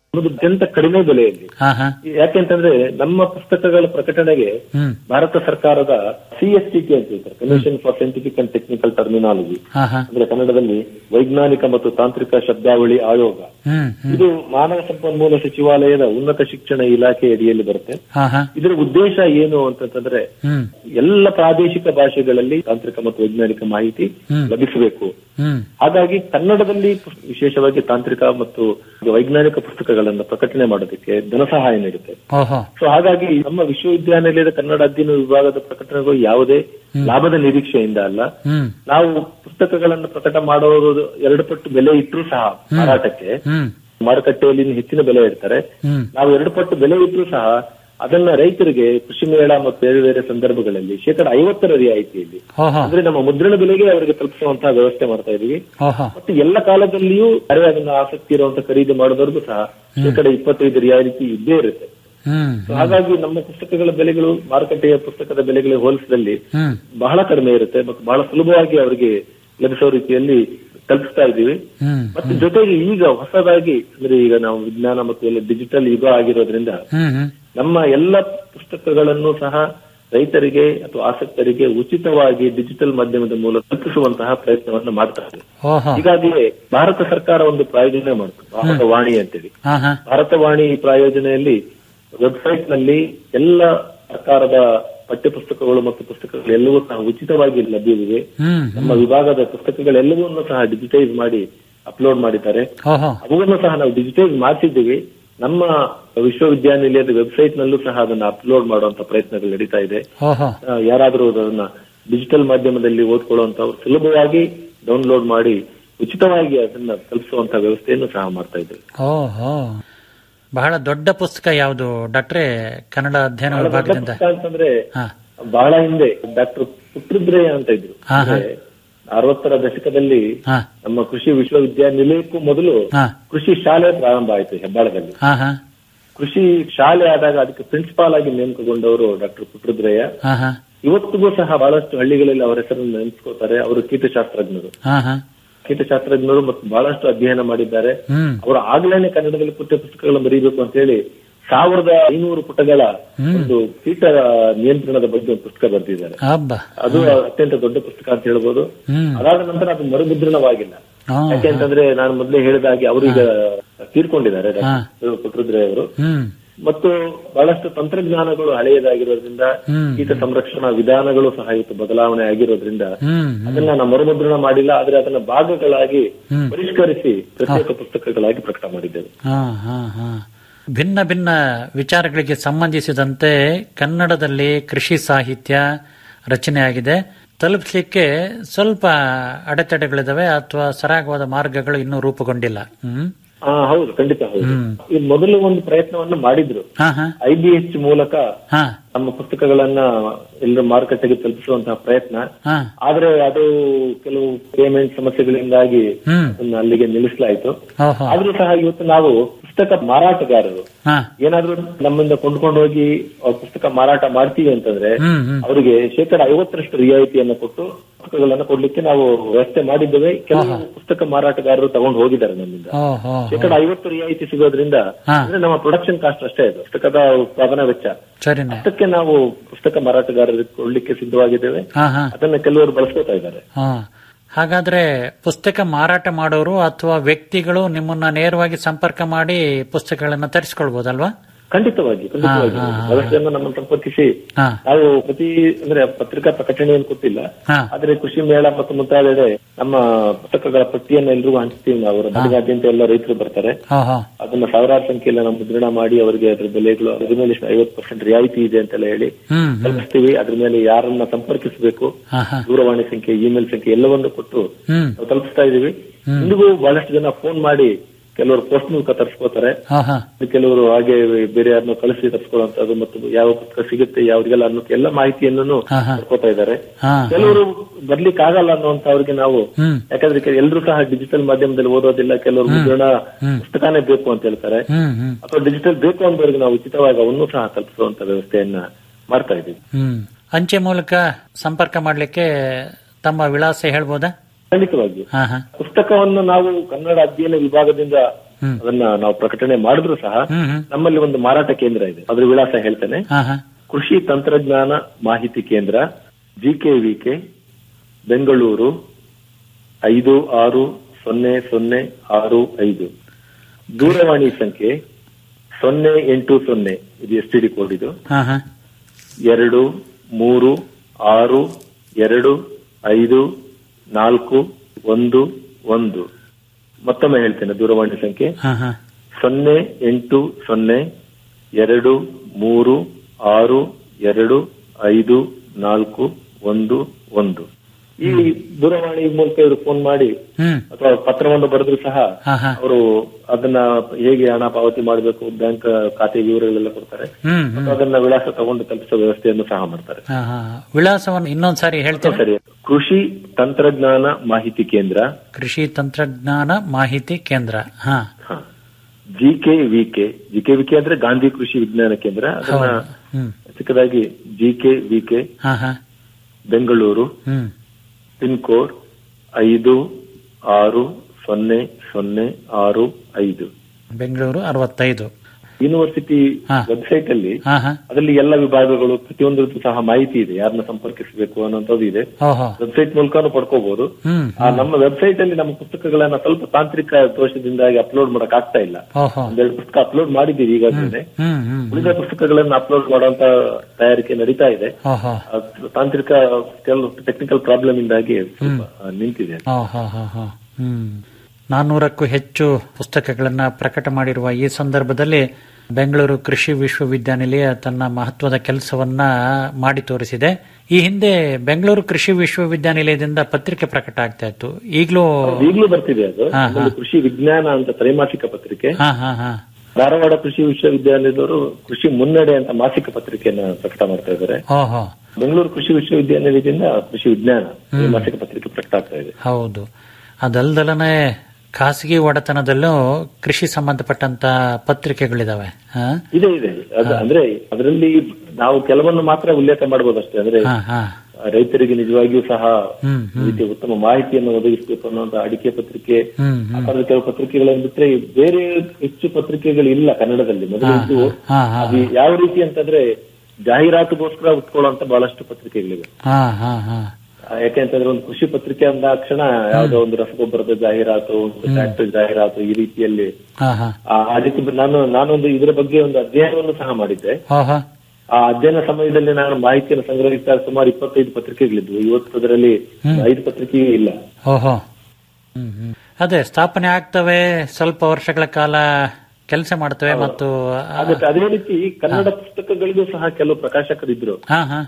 Speaker 5: ಅನ್ನೋದು ಅತ್ಯಂತ ಕಡಿಮೆ ಬೆಲೆಯಲ್ಲಿ
Speaker 4: ಹಾ ಹಾ
Speaker 5: ಯಾಕೆಂತಂದ್ರೆ ನಮ್ಮ ಪುಸ್ತಕಗಳ ಪ್ರಕಟಣೆಗೆ
Speaker 4: ಹ್ಮ್
Speaker 5: ಭಾರತ ಸರ್ಕಾರದ ಸಿಎಸ್ಟಿಟಿ ಅಂತ ಹೇಳ್ತಾರೆ commission for scientific and technical terminology
Speaker 4: ಹಾ ಹಾ
Speaker 5: ಅಂದ್ರೆ ಕನ್ನಡದಲ್ಲಿ ವೈಜ್ಞಾನಿಕ ಮತ್ತು ತಾಂತ್ರಿಕ ಶಬ್ದಾವಳಿ ಆಯೋಗ
Speaker 4: ಹ್ಮ್ ಹ್ಮ್
Speaker 5: ಇದು ಮಾನವ ಸಂಪನ್ಮೂಲ ಸಚಿವಾಲಯದ ಉನ್ನತ ಶಿಕ್ಷಣ ಇಲಾಖೆ ಅಡಿಯಲ್ಲಿ ಬರುತ್ತೆ
Speaker 4: ಹಾ ಹಾ
Speaker 5: ಇದರ ಉದ್ದೇಶ ಏನು ಅಂತಂತಂದ್ರೆ
Speaker 4: ಹ್ಮ್
Speaker 5: ಎಲ್ಲ ಪ್ರಾದೇಶಿಕ ಭಾಷೆಗಳಲ್ಲಿ ತಾಂತ್ರಿಕ ಮತ್ತು ವೈಜ್ಞಾನಿಕ ಮಾಹಿತಿ
Speaker 4: ಹ್ಮ್.
Speaker 5: ಲಭಿಸಬೇಕು
Speaker 4: ಹ್ಮ್
Speaker 5: ಹಾಗಾಗಿ ಕನ್ನಡದಲ್ಲಿ ಪುಸ್- ವಿಶೇಷವಾಗಿ ತಾಂತ್ರಿಕ ಮತ್ತು ವೈಜ್ಞಾನಿಕ ಪುಸ್ತಕಗಳನ್ನು ಪ್ರಕಟಣೆ ಮಾಡೋದಕ್ಕೆ ಧನ ಸಹಾಯ ನೀಡುತ್ತೆ
Speaker 4: ಓಹೋ
Speaker 5: ಸೊ ಹಾಗಾಗಿ ನಮ್ಮ ವಿಶ್ವವಿದ್ಯಾನಿಲಯದ ಕನ್ನಡ ಅಧ್ಯಯನ ವಿಭಾಗದ ಪ್ರಕಟಣೆಗಳು ಯಾವುದೇ ಲಾಭದ ನಿರೀಕ್ಷೆಯಿಂದ ಅಲ್ಲ
Speaker 4: ಹ್ಮ್
Speaker 5: ನಾವು ಪುಸ್ತಕಗಳನ್ನು ಪ್ರಕಟ ಮಾಡೋದು ಎರಡು ಪಟ್ಟು ಬೆಲೆ ಇಟ್ಟರೂ ಸಹ ಮಾರಾಟಕ್ಕೆ
Speaker 4: ಹ್ಮ್
Speaker 5: ಮಾರುಕಟ್ಟೆಯಲ್ಲಿ ಇನ್ನು ಹೆಚ್ಚಿನ ಬೆಲೆ ಇಡ್ತಾರೆ
Speaker 4: ಹ್ಮ್
Speaker 5: ನಾವು ಎರಡು ಪಟ್ಟು ಬೆಲೆ ಇಟ್ಟರೂ ಸಹ ಅದನ್ನ ರೈತರಿಗೆ ಕೃಷಿ ಮೇಳ ಮತ್ತು ಬೇರೆ ಬೇರೆ ಸಂದರ್ಭಗಳಲ್ಲಿ ಶೇಕಡ ಐವತ್ತರ ರಿಯಾಯಿತಿಯಲ್ಲಿ
Speaker 4: ಓಹೋ
Speaker 5: ಅಂದ್ರೆ ನಮ್ಮ ಮುದ್ರಣ ಬೆಲೆಗೆ ಅವರಿಗೆ ತಲುಪಿಸುವಂತಹ ವ್ಯವಸ್ಥೆ ಮಾಡ್ತಾ ಇದೀವಿ
Speaker 4: ಓಹೋ
Speaker 5: ಮತ್ತು ಎಲ್ಲ ಕಾಲದಲ್ಲಿಯೂ ಯಾರೇ ಅದನ್ನ ಆಸಕ್ತಿ ಇರುವಂತ ಖರೀದಿ ಮಾಡೋದವರೆಗೂ ಸಹ ಶೇಕಡ ಇಪ್ಪತ್ತೈದು ರಿಯಾಯಿತಿ ಇದ್ದೇ ಇರುತ್ತೆ
Speaker 4: ಹ್ಮ್
Speaker 5: So ಹಾಗಾಗಿ ನಮ್ಮ ಪುಸ್ತಕಗಳ ಬೆಲೆಗಳು ಮಾರುಕಟ್ಟೆಯ ಪುಸ್ತಕದ ಬೆಲೆಗಳಿಗೆ ಹೋಲಿಸಿದಲ್ಲಿ
Speaker 4: ಹ್ಮ್
Speaker 5: ಬಹಳ ಕಡಿಮೆ ಇರುತ್ತೆ ಮತ್ತು ಬಹಳ ಸುಲಭವಾಗಿ ಅವರಿಗೆ ಲಭಿಸೋ ರೀತಿಯಲ್ಲಿ ತಲುಪಿಸ್ತಾ ಇದ್ದೀವಿ
Speaker 4: ಹ್ಮ್
Speaker 5: ಮತ್ತೆ ಜೊತೆಗೆ ಈಗ ಹೊಸದಾಗಿ ಅಂದ್ರೆ ಈಗ ನಾವು ವಿಜ್ಞಾನ ಮತ್ತು ಎಲ್ಲ ಡಿಜಿಟಲ್ ಯುಗ ಆಗಿರೋದ್ರಿಂದ
Speaker 4: ಹ್ಮ್ ಹ್ಮ್
Speaker 5: ನಮ್ಮ ಎಲ್ಲ ಪುಸ್ತಕಗಳನ್ನು ಸಹ ರೈತರಿಗೆ ಅಥವಾ ಆಸಕ್ತರಿಗೆ ಉಚಿತವಾಗಿ ಡಿಜಿಟಲ್ ಮಾಧ್ಯಮದ ಮೂಲಕ ತಲುಪಿಸುವಂತಹ ಪ್ರಯತ್ನವನ್ನು ಮಾಡ್ತಾ ಇದೆ
Speaker 4: ಓಹೋ
Speaker 5: ಈಗಾಗಲೇ ಭಾರತ ಸರ್ಕಾರ ಒಂದು ಪ್ರಾಯೋಜನೆ ಮಾಡ್ತು ಭಾರತ ವಾಣಿ ಅಂತೇಳಿ
Speaker 4: ಹಾ ಹಾ
Speaker 5: ಭಾರತವಾಣಿ ಈ ಪ್ರಾಯೋಜನೆಯಲ್ಲಿ ವೆಬ್ಸೈಟ್ ನಲ್ಲಿ ಎಲ್ಲ ಸರ್ಕಾರದ ಪಠ್ಯಪುಸ್ತಕಗಳು ಮತ್ತು ಪುಸ್ತಕಗಳು ಎಲ್ಲವೂ ಸಹ ಉಚಿತವಾಗಿ ಲಭ್ಯವಿವೆ
Speaker 4: ಹ್ಮ್
Speaker 5: ನಮ್ಮ ವಿಭಾಗದ ಪುಸ್ತಕಗಳೆಲ್ಲವನ್ನೂ ಸಹ ಡಿಜಿಟೈಸ್ ಮಾಡಿ ಅಪ್ಲೋಡ್ ಮಾಡಿದ್ದಾರೆ
Speaker 4: ಓಹೋ
Speaker 5: ಅವುಗಳನ್ನು ಸಹ ನಾವು ಡಿಜಿಟೈಸ್ ಮಾಡಿಸಿದ್ದೀವಿ ನಮ್ಮ ವಿಶ್ವವಿದ್ಯಾನಿಲಯದ ವೆಬ್ಸೈಟ್ ನಲ್ಲೂ ಸಹ ಅದನ್ನ ಅಪ್ಲೋಡ್ ಮಾಡುವಂತ ಪ್ರಯತ್ನಗಳು ನಡೀತಾ ಇದೆ
Speaker 4: ಓಹೋ
Speaker 5: ಆ, ಯಾರಾದರೂ ಅದನ್ನ ಡಿಜಿಟಲ್ ಮಾಧ್ಯಮದಲ್ಲಿ ಓದ್ಕೊಳ್ಳುವಂತವ್ರು ಸುಲಭವಾಗಿ ಡೌನ್ಲೋಡ್ ಮಾಡಿ ಉಚಿತವಾಗಿ ಅದನ್ನ ತಲುಪಿಸುವಂತ ವ್ಯವಸ್ಥೆಯನ್ನು ಸಹ ಮಾಡ್ತಾ ಇದ್ದೇವೆ
Speaker 4: ಓಹೋ ಬಹಳ ದೊಡ್ಡ ಪುಸ್ತಕ ಯಾವುದು ಡಾಕ್ಟ್ರೆ ಕನ್ನಡ ಅಧ್ಯಯನ
Speaker 5: ಬಹಳ ದೊಡ್ಡ
Speaker 4: ವಿಭಾಗದಿಂದ
Speaker 5: ಪುಸ್ತಕ ಅಂತಂದ್ರೆ
Speaker 4: ಹಾ
Speaker 5: ಬಹಳ ಹಿಂದೆ ಡಾಕ್ಟರ್ ಪುಟ್ರದ್ರಯ್ಯ ಅಂತ ಇದ್ರು
Speaker 4: ಹಾ, ಹಾ.
Speaker 5: ಅಂದ್ರೆ ಅರವತ್ತರ ದಶಕದಲ್ಲಿ
Speaker 4: ಹಾ
Speaker 5: ನಮ್ಮ ಕೃಷಿ ವಿಶ್ವವಿದ್ಯಾನಿಲಯಕ್ಕೂ ಮೊದಲು
Speaker 4: ಹಾ
Speaker 5: ಕೃಷಿ ಶಾಲೆ ಪ್ರಾರಂಭ ಆಯಿತು ಹೆಬ್ಬಾಳದಲ್ಲಿ
Speaker 4: ಹಾ ಹಾ
Speaker 5: ಕೃಷಿ ಶಾಲೆ ಆದಾಗ ಅದಕ್ಕೆ ಪ್ರಿನ್ಸಿಪಾಲ್ ಆಗಿ ನೇಮಕಗೊಂಡವರು ಡಾಕ್ಟರ್ ಪುಟ್ರದ್ರಯ್ಯ
Speaker 4: ಹಾ ಹಾ
Speaker 5: ಇವತ್ತಿಗೂ ಸಹ ಬಹಳಷ್ಟು ಹಳ್ಳಿಗಳಲ್ಲಿ ಅವರ ಹೆಸರನ್ನು ನೆನೆಸ್ಕೋತಾರೆ ಅವರು ಕೀಟಶಾಸ್ತ್ರಜ್ಞರು
Speaker 4: ಹಾ ಹಾ
Speaker 5: ಕೀಟಶಾಸ್ತ್ರಜ್ಞರು ಮತ್ತು ಬಹಳಷ್ಟು ಅಧ್ಯಯನ ಮಾಡಿದ್ದಾರೆ
Speaker 4: ಹ್ಮ್
Speaker 5: ಅವರು ಆಗ್ಲೇನೆ ಕನ್ನಡದಲ್ಲಿ ಪಠ್ಯ ಪುಸ್ತಕಗಳನ್ನು ಬರೀಬೇಕು ಅಂತ ಹೇಳಿ ಸಾವಿರದ ಐನೂರು ಪುಟಗಳ ಒಂದು ಕೀಟ ನಿಯಂತ್ರಣದ ಬಗ್ಗೆ ಒಂದು ಪುಸ್ತಕ ಬರೆದಿದ್ದಾರೆ
Speaker 4: ಹಬ್ಬ
Speaker 5: ಅದು ಅತ್ಯಂತ ದೊಡ್ಡ ಪುಸ್ತಕ ಅಂತ ಹೇಳ್ಬೋದು
Speaker 4: ಹ್ಮ್
Speaker 5: ಅದಾದ ನಂತರ ಅದು ಮರುಮುದ್ರಣವಾಗಿಲ್ಲ
Speaker 4: ಹಾ
Speaker 5: ಯಾಕೆಂತಂದ್ರೆ ನಾನು ಮೊದಲೇ ಹೇಳಿದ ಹಾಗೆ ಅವರು ಈಗ ತೀರ್ಕೊಂಡಿದ್ದಾರೆ
Speaker 4: ಹಾ.
Speaker 5: ಪುಟ್ರುದ್ರೆ ಅವರು
Speaker 4: ಹ್ಮ್
Speaker 5: ಮತ್ತು ಬಹಳಷ್ಟು ತಂತ್ರಜ್ಞಾನಗಳು ಹಳೆಯದಾಗಿರೋದ್ರಿಂದ
Speaker 4: ಹ್ಮ್
Speaker 5: ಕೀಟ ಸಂರಕ್ಷಣಾ ವಿಧಾನಗಳು ಸಹ ಇವತ್ತು ಬದಲಾವಣೆ ಆಗಿರೋದ್ರಿಂದ
Speaker 4: ಹ್ಮ್
Speaker 5: ಅದನ್ನ ನಾವು ಮರುಮುದ್ರಣ ಮಾಡಿಲ್ಲ ಆದ್ರೆ ಅದನ್ನ ಭಾಗಗಳಾಗಿ
Speaker 4: ಹ್ಮ್.
Speaker 5: ಪರಿಷ್ಕರಿಸಿ ಪ್ರತ್ಯೇಕ ಪುಸ್ತಕಗಳಾಗಿ ಪ್ರಕಟ ಮಾಡಿದ್ದೇವೆ
Speaker 4: ಹಾ ಹಾ ಹಾ ಭಿನ್ನ ಭಿನ್ನ ವಿಚಾರಗಳಿಗೆ ಸಂಬಂಧಿಸಿದಂತೆ ಕನ್ನಡದಲ್ಲಿ ಕೃಷಿ ಸಾಹಿತ್ಯ ರಚನೆಯಾಗಿದೆ ತಲುಪಿಸಲಿಕ್ಕೆ ಸ್ವಲ್ಪ ಅಡೆತಡೆಗಳಿದಾವೆ ಅಥವಾ ಸರಾಗವಾದ ಮಾರ್ಗಗಳು ಇನ್ನೂ ರೂಪುಗೊಂಡಿಲ್ಲ ಹ್ಮ್
Speaker 5: ಹಾ ಹೌದು ಖಂಡಿತ ಹೌದು
Speaker 4: ಹ್ಮ್.
Speaker 5: ಈ ಮೊದಲು ಒಂದು ಪ್ರಯತ್ನವನ್ನು ಮಾಡಿದ್ರು
Speaker 4: ಹಾ ಹಾ
Speaker 5: ಐ ಬಿ ಎಚ್ ಮೂಲಕ
Speaker 4: ಹಾ
Speaker 5: ನಮ್ಮ ಪುಸ್ತಕಗಳನ್ನ ಎಲ್ಲರ ಮಾರುಕಟ್ಟೆಗೆ ತಲುಪಿಸುವಂತಹ ಪ್ರಯತ್ನ
Speaker 4: ಹಾ
Speaker 5: ಆದ್ರೆ ಅದು ಕೆಲವು ಪೇಮೆಂಟ್ ಸಮಸ್ಯೆಗಳಿಂದಾಗಿ
Speaker 4: ಹ್ಮ್
Speaker 5: ಅದನ್ನ ಅಲ್ಲಿಗೆ ನಿಲ್ಲಿಸಲಾಯಿತು
Speaker 4: ಓಹೋ
Speaker 5: ಆದ್ರೂ ಸಹ ಇವತ್ತು ನಾವು ಪುಸ್ತಕ ಮಾರಾಟಗಾರರು
Speaker 4: ಹಾ
Speaker 5: ಏನಾದ್ರೂ ನಮ್ಮಿಂದ ಕೊಂಡ್ಕೊಂಡು ಹೋಗಿ ಆ ಪುಸ್ತಕ ಮಾರಾಟ ಮಾಡ್ತೀವಿ ಅಂತಂದ್ರೆ
Speaker 4: ಹ್ಮ್ ಹ್ಮ್
Speaker 5: ಅವರಿಗೆ ಶೇಕಡ ಐವತ್ತರಷ್ಟು ರಿಯಾಯಿತಿಯನ್ನು ಕೊಟ್ಟು ಪುಸ್ತಕಗಳನ್ನ ಕೊಡ್ಲಿಕ್ಕೆ ನಾವು ವ್ಯವಸ್ಥೆ ಮಾಡಿದ್ದೇವೆ ಕೆಲವು ಪುಸ್ತಕ ಮಾರಾಟಗಾರರು ತಗೊಂಡು ಹೋಗಿದ್ದಾರೆ ನಮ್ಮಿಂದ
Speaker 4: ಓಹೋ
Speaker 5: ಶೇಕಡ ಐವತ್ತು ರಿಯಾಯಿತಿ ಸಿಗೋದ್ರಿಂದ
Speaker 4: ಹಾ.
Speaker 5: ಅಂದ್ರೆ ನಮ್ಮ ಪ್ರೊಡಕ್ಷನ್ ಕಾಸ್ಟ್ ಅಷ್ಟೇ ಇದು ಪುಸ್ತಕದ ಉತ್ಪಾದನಾ ವೆಚ್ಚ
Speaker 4: ಸರಿನೆ
Speaker 5: ಅಷ್ಟಕ್ಕೆ ನಾವು ಪುಸ್ತಕ ಮಾರಾಟಗಾರರಿಗೆ ಕೊಡ್ಲಿಕ್ಕೆ ಸಿದ್ಧವಾಗಿದ್ದೇವೆ
Speaker 4: ಹಾ ಹಾ
Speaker 5: ಅದನ್ನ ಕೆಲವರು ಬಳಸ್ಕೊತಾ ಇದ್ದಾರೆ
Speaker 4: ಹಾ ಹಾಗಾದ್ರೆ ಪುಸ್ತಕ ಮಾರಾಟ ಮಾಡೋರು ಅಥವಾ ವ್ಯಕ್ತಿಗಳು ನಿಮ್ಮನ್ನ ನೇರವಾಗಿ ಸಂಪರ್ಕ ಮಾಡಿ ಪುಸ್ತಕಗಳನ್ನ ತರಿಸ್ಕೊಳ್ಬಹುದಲ್ವಾ
Speaker 5: ಖಂಡಿತವಾಗಿ ಖಂಡಿತವಾಗಿ
Speaker 4: ಹಾ, ಹಾ,
Speaker 5: ಬಹಳಷ್ಟು ಜನ ನಮ್ಮನ್ನು ಸಂಪರ್ಕಿಸಿ
Speaker 4: ಹಾ
Speaker 5: ನಾವು ಪ್ರತಿ ಅಂದ್ರೆ ಪತ್ರಿಕಾ ಪ್ರಕಟಣೆಯನ್ನು ಕೊಟ್ಟಿಲ್ಲ
Speaker 4: ಹಾ
Speaker 5: ಆದ್ರೆ ಕೃಷಿ ಮೇಳ ಮತ್ತು ಮುಂತಾದೆಡೆ ನಮ್ಮ ಪುಸ್ತಕಗಳ ಪಟ್ಟಿಯನ್ನು ಎಲ್ರಿಗೂ ಹಂಚ್ತೀವಿ ನಾವು ಮನೆಗಾದ್ಯಂತ ಎಲ್ಲ ರೈತರು ಬರ್ತಾರೆ
Speaker 4: ಹಾ ಹಾ
Speaker 5: ಅದನ್ನ ಸಾವಿರಾರು ಸಂಖ್ಯೆಯಲ್ಲಿ ನಾವು ಮುದ್ರಣ ಮಾಡಿ ಅವರಿಗೆ ಅದ್ರ ಬೆಲೆಗಳು ಅದ್ರ ಮೇಲೆ ಐವತ್ತು ಪರ್ಸೆಂಟ್ ರಿಯಾಯಿತಿ ಇದೆ ಅಂತೆಲ್ಲ ಹೇಳಿ
Speaker 4: ಹ್ಮ್ ಹ್ಮ್
Speaker 5: ತಲುಪಿಸ್ತೀವಿ ಅದ್ರ ಮೇಲೆ ಯಾರನ್ನ ಸಂಪರ್ಕಿಸಬೇಕು
Speaker 4: ಹಾ ಹಾ
Speaker 5: ದೂರವಾಣಿ ಸಂಖ್ಯೆ ಇಮೇಲ್ ಸಂಖ್ಯೆ ಎಲ್ಲವನ್ನು ಕೊಟ್ಟು
Speaker 4: ಹ್ಮ್
Speaker 5: ನಾವು ತಲುಪಿಸ್ತಾ ಇದೀವಿ ಇಂದಿಗೂ ಬಹಳಷ್ಟು ಜನ ಫೋನ್ ಮಾಡಿ ಕೆಲವರು ಪೋಸ್ಟ್ ಮೂಲಕ ತರಿಸ್ಕೋತಾರೆ
Speaker 4: ಹಾ ಹಾ
Speaker 5: ಕೆಲವರು ಹಾಗೆ ಬೇರೆ ಯಾರನ್ನ ಕಳಿಸಿ ತರಿಸ್ಕೊಳ್ಳುವಂತದ್ದು ಮತ್ತು ಯಾವ ಪುಸ್ತಕ ಸಿಗುತ್ತೆ ಯಾವ್ರಿಗೆಲ್ಲ ಅನ್ನೋ ಎಲ್ಲ ಮಾಹಿತಿಯನ್ನು
Speaker 4: ಹಾ ಹಾ
Speaker 5: ತರ್ಕೋತಾ ಇದ್ದಾರೆ
Speaker 4: ಹಾ
Speaker 5: ಕೆಲವರು ಬರ್ಲಿಕ್ಕೆ ಆಗಲ್ಲ ಅನ್ನುವಂತವ್ರಿಗೆ ನಾವು
Speaker 4: ಹ್ಮ್
Speaker 5: ಯಾಕಂದ್ರೆ ಕೆ- ಎಲ್ರೂ ಸಹ ಡಿಜಿಟಲ್ ಮಾಧ್ಯಮದಲ್ಲಿ ಓದೋದಿಲ್ಲ ಕೆಲವರು ಮುದ್ರಣ
Speaker 4: ಹ್ಮ್.
Speaker 5: ಪುಸ್ತಕನೇ ಬೇಕು ಅಂತ ಹೇಳ್ತಾರೆ
Speaker 4: ಹ್ಮ್ ಹ್ಮ್
Speaker 5: ಅಥವಾ ಡಿಜಿಟಲ್ ಬೇಕು ಅಂದವರಿಗೆ ನಾವು ಉಚಿತವಾಗಿ ಅವನ್ನು ಸಹ ತಲುಪಿಸುವಂತ ವ್ಯವಸ್ಥೆಯನ್ನ ಮಾಡ್ತಾ ಇದ್ದೀವಿ
Speaker 4: ಹ್ಮ್ ಅಂಚೆ ಮೂಲಕ ಸಂಪರ್ಕ ಮಾಡ್ಲಿಕ್ಕೆ ತಮ್ಮ ವಿಳಾಸ ಹೇಳ್ಬೋದಾ
Speaker 5: ಖಂಡಿತವಾಗಿ
Speaker 4: ಹಾ ಹಾ
Speaker 5: ಪುಸ್ತಕವನ್ನು ನಾವು ಕನ್ನಡ ಅಧ್ಯಯನ ವಿಭಾಗದಿಂದ
Speaker 4: ಹ್ಮ್.
Speaker 5: ಅದನ್ನ ನಾವು ಪ್ರಕಟಣೆ ಮಾಡಿದ್ರು ಸಹ
Speaker 4: ಹ್ಮ್ ಹ್ಮ್
Speaker 5: ನಮ್ಮಲ್ಲಿ ಒಂದು ಮಾರಾಟ ಕೇಂದ್ರ ಇದೆ ಅದ್ರ ವಿಳಾಸ ಹೇಳ್ತೇನೆ
Speaker 4: ಹಾ ಹಾ
Speaker 5: ಕೃಷಿ ತಂತ್ರಜ್ಞಾನ ಮಾಹಿತಿ ಕೇಂದ್ರ ಜಿಕೆವಿಕೆ ಬೆಂಗಳೂರು ಐದು ಆರು ಸೊನ್ನೆ ಸೊನ್ನೆ ಆರು ಐದು ದೂರವಾಣಿ ಸಂಖ್ಯೆ ಸೊನ್ನೆ ಎಂಟು ಸೊನ್ನೆ ಇದು ಎಸ್ ಟಿ ಡಿ ಕೋಡ್ ಇದು
Speaker 4: ಹಾ ಹಾ
Speaker 5: ಎರಡು ಮೂರು ಆರು ಎರಡು ಐದು ನಾಲ್ಕು ಒಂದು ಒಂದು ಮತ್ತೊಮ್ಮೆ ಹೇಳ್ತೇನೆ ದೂರವಾಣಿ ಸಂಖ್ಯೆ
Speaker 4: ಹಾ ಹಾ
Speaker 5: ಸೊನ್ನೆ ಎಂಟು ಸೊನ್ನೆ ಎರಡು ಮೂರು ಆರು ಎರಡು ಐದು ನಾಲ್ಕು ಒಂದು ಒಂದು ಈ ದೂರವಾಣಿ ಮೂಲಕ ಇವರು ಫೋನ್ ಮಾಡಿ
Speaker 4: ಹ್ಮ್
Speaker 5: ಅಥವಾ ಪತ್ರವನ್ನು ಬರೆದ್ರು ಸಹ
Speaker 4: ಹಾ ಹಾ
Speaker 5: ಅವರು ಅದನ್ನ ಹೇಗೆ ಹಣ ಪಾವತಿ ಮಾಡಬೇಕು ಬ್ಯಾಂಕ್ ಖಾತೆ ವಿವರಗಳೆಲ್ಲ ಕೊಡ್ತಾರೆ
Speaker 4: ಹ್ಮ್ ಹ್ಮ್
Speaker 5: ಮತ್ತು ಅದನ್ನ ವಿಳಾಸ ತಗೊಂಡು ತಲುಪಿಸೋ ವ್ಯವಸ್ಥೆಯನ್ನು ಸಹ ಮಾಡ್ತಾರೆ
Speaker 4: ಹಾ ಹಾ ವಿಳಾಸವನ್ನು ಇನ್ನೊಂದ್ಸಾರಿ ಹೇಳ್ತೇನೆ
Speaker 5: ಸರಿ ಕೃಷಿ ತಂತ್ರಜ್ಞಾನ ಮಾಹಿತಿ ಕೇಂದ್ರ
Speaker 4: ಕೃಷಿ ತಂತ್ರಜ್ಞಾನ ಮಾಹಿತಿ ಕೇಂದ್ರ ಹಾ
Speaker 5: ಜಿಕೆ ವಿಕೆ ಜಿಕೆ ವಿಕೆ ಅಂದ್ರೆ ಗಾಂಧಿ ಕೃಷಿ ವಿಜ್ಞಾನ ಕೇಂದ್ರ ಅದನ್ನ
Speaker 4: ಹೌದು. ಹ್ಮ್
Speaker 5: ಚಿಕ್ಕದಾಗಿ ಜಿಕೆ ವಿಕೆ
Speaker 4: ಹಾ ಹಾ
Speaker 5: ಬೆಂಗಳೂರು
Speaker 4: ಹ್ಮ್
Speaker 5: ಪಿನ್ ಕೋಡ್ ಐದು ಆರು ಸೊನ್ನೆ ಸೊನ್ನೆ ಆರು ಐದು
Speaker 4: ಬೆಂಗಳೂರು ಅರವತ್ತೈದು
Speaker 5: ಯೂನಿವರ್ಸಿಟಿ
Speaker 4: ಹಾ.
Speaker 5: ವೆಬ್ಸೈಟ್ ಅಲ್ಲಿ
Speaker 4: ಹಾ ಹಾ
Speaker 5: ಅದರಲ್ಲಿ ಎಲ್ಲ ವಿಭಾಗಗಳು ಪ್ರತಿಯೊಂದರದ್ದು ಸಹ ಮಾಹಿತಿ ಇದೆ ಯಾರನ್ನ ಸಂಪರ್ಕಿಸಬೇಕು ಅನ್ನೋಂಥದ್ದು ಇದೆ
Speaker 4: ಓಹೋ
Speaker 5: ವೆಬ್ಸೈಟ್ ಮೂಲಕನೂ ಪಡ್ಕೋಬಹುದು
Speaker 4: ಹ್ಮ್
Speaker 5: ಆ ನಮ್ಮ ವೆಬ್ಸೈಟ್ ಅಲ್ಲಿ ನಮ್ಮ ಪುಸ್ತಕಗಳನ್ನ ಸ್ವಲ್ಪ ತಾಂತ್ರಿಕ ದೋಷದಿಂದಾಗಿ ಅಪ್ಲೋಡ್ ಮಾಡಕ್ ಆಗ್ತಾ ಇಲ್ಲ
Speaker 4: ಓಹೋ
Speaker 5: ಒಂದೆರಡು ಪುಸ್ತಕ ಅಪ್ಲೋಡ್ ಮಾಡಿದ್ದೀವಿ ಈಗಾಗಲೇ
Speaker 4: ಹ್ಮ್ ಹ್ಮ್
Speaker 5: ಉಳಿದ ಪುಸ್ತಕಗಳನ್ನ ಅಪ್ಲೋಡ್ ಮಾಡುವಂತ ತಯಾರಿಕೆ ನಡೀತಾ ಇದೆ
Speaker 4: ಓಹೋ
Speaker 5: ಆ ತಾಂತ್ರಿಕ ಕೆಲವು ಟೆಕ್ನಿಕಲ್ ಪ್ರಾಬ್ಲಮ್ ಇಂದಾಗಿ ಸ್ವಲ್ಪ ಆ, ನಿಂತಿದೆ
Speaker 4: ಓಹೋ ಹೋ ಹೋ ಹ್ಮ್ ನಾನ್ನೂರಕ್ಕೂ ಹೆಚ್ಚು ಪುಸ್ತಕಗಳನ್ನ ಪ್ರಕಟ ಮಾಡಿರುವ ಈ ಸಂದರ್ಭದಲ್ಲಿ ಬೆಂಗಳೂರು ಕೃಷಿ ವಿಶ್ವವಿದ್ಯಾನಿಲಯ ತನ್ನ ಮಹತ್ವದ ಕೆಲಸವನ್ನ ಮಾಡಿ ತೋರಿಸಿದೆ ಈ ಹಿಂದೆ ಬೆಂಗಳೂರು ಕೃಷಿ ವಿಶ್ವವಿದ್ಯಾನಿಲಯದಿಂದ ಪತ್ರಿಕೆ ಪ್ರಕಟ ಆಗ್ತಾ ಇತ್ತು ಈಗಲೂ
Speaker 5: ಈಗಲೂ ಬರ್ತಿದೆ ಅದು
Speaker 4: ಹಾ, ಹಾ.
Speaker 5: ಒಂದು ಕೃಷಿ ವಿಜ್ಞಾನ ಅಂತ ತ್ರೈಮಾಸಿಕ ಪತ್ರಿಕೆ
Speaker 4: ಹಾ ಹಾ ಹಾ
Speaker 5: ಧಾರವಾಡ ಕೃಷಿ ವಿಶ್ವವಿದ್ಯಾಲಯದವರು ಕೃಷಿ ಮುನ್ನಡೆ ಅಂತ ಮಾಸಿಕ ಪತ್ರಿಕೆಯನ್ನ ಪ್ರಕಟ ಮಾಡ್ತಾ ಇದ್ದಾರೆ
Speaker 4: ಓಹೋ
Speaker 5: ಬೆಂಗಳೂರು ಕೃಷಿ ವಿಶ್ವವಿದ್ಯಾನಿಲಯದಿಂದ ಕೃಷಿ ವಿಜ್ಞಾನ ತ್ರೈಮಾಸಿಕ ಪತ್ರಿಕೆ ಪ್ರಕಟ ಆಗ್ತಾ ಇದೆ
Speaker 4: ಹೌದು ಅದಲ್ದಲನೆ ಖಾಸಗಿ ಒಡೆತನದಲ್ಲೂ ಕೃಷಿ ಸಂಬಂಧಪಟ್ಟಂತ ಪತ್ರಿಕೆಗಳಿದಾವೆ ಹಾ
Speaker 5: ಇದೆ ಇದೆ ಅದು ಅಂದ್ರೆ ಅದರಲ್ಲಿ ನಾವು ಕೆಲವನ್ನು ಮಾತ್ರ ಉಲ್ಲೇಖ ಮಾಡಬಹುದು ಅಷ್ಟೇ ಅಂದ್ರೆ
Speaker 4: ಹಾ ಹಾ
Speaker 5: ರೈತರಿಗೆ ನಿಜವಾಗಿಯೂ ಸಹ
Speaker 4: ಹ್ಮ್
Speaker 5: ಈ ರೀತಿಯ ಉತ್ತಮ ಮಾಹಿತಿಯನ್ನು ಒದಗಿಸಬೇಕು ಅನ್ನುವಂತ ಅಡಿಕೆ ಪತ್ರಿಕೆ
Speaker 4: ಹ್ಮ್
Speaker 5: ಆ ಥರದ ಕೆಲವು ಪತ್ರಿಕೆಗಳನ್ನು ಬಿಟ್ರೆ ಬೇರೆ ಹೆಚ್ಚು ಪತ್ರಿಕೆಗಳು ಇಲ್ಲ ಕನ್ನಡದಲ್ಲಿ ಮೊದಲು ಇದ್ದು
Speaker 4: ಹಾ ಹಾ
Speaker 5: ಅದು ಯಾವ ರೀತಿ ಅಂತಂದ್ರೆ ಜಾಹೀರಾತುಗೋಸ್ಕರ ಉಟ್ಕೊಳ್ಳುವಂತ ಬಹಳಷ್ಟು ಪತ್ರಿಕೆಗಳಿವೆ
Speaker 4: ಹಾ ಹಾ ಹಾ
Speaker 5: ಆ, ಯಾಕೆಂತಂದ್ರೆ ಒಂದು ಕೃಷಿ ಪತ್ರಿಕೆ ಅಂದಾಕ್ಷಣ ಯಾವ್ದೋ ಒಂದು ರಸಗೊಬ್ಬರದ ಜಾಹೀರಾತು ಒಂದು ಟ್ರ್ಯಾಕ್ಟರ್ ಜಾಹೀರಾತು ಈ ರೀತಿಯಲ್ಲಿ
Speaker 4: ಹಾ ಹಾ
Speaker 5: ಆ ಆ ರೀತಿ ನಾನು ನಾನೊಂದು ಇದರ ಬಗ್ಗೆ ಒಂದು ಅಧ್ಯಯನವನ್ನು ಸಹ ಮಾಡಿದ್ದೆ
Speaker 4: ಓಹೋ
Speaker 5: ಆ ಅಧ್ಯಯನ ಸಮಯದಲ್ಲಿ ನಾನು ಮಾಹಿತಿಯನ್ನು ಸಂಗ್ರಹಿಸಿದಾಗ ಸುಮಾರು ಇಪ್ಪತ್ತೈದು ಪತ್ರಿಕೆಗಳಿದ್ವು ಇವತ್ತು ಅದರಲ್ಲಿ ಐದು ಪತ್ರಿಕೆಯೂ ಇಲ್ಲ
Speaker 4: ಓಹೋ ಹ್ಮ್ ಹ್ಮ್ ಅದೇ ಸ್ಥಾಪನೆ ಆಗ್ತವೆ ಸ್ವಲ್ಪ ವರ್ಷಗಳ ಕಾಲ ಕೆಲಸ ಮಾಡ್ತವೆ ಮತ್ತು
Speaker 5: ಆಗುತ್ತೆ ಅದೇ ರೀತಿ ಕನ್ನಡ ಪುಸ್ತಕಗಳಿಗೂ ಸಹ ಕೆಲವು ಪ್ರಕಾಶಕರಿದ್ರು
Speaker 4: ಹಾ ಹಾ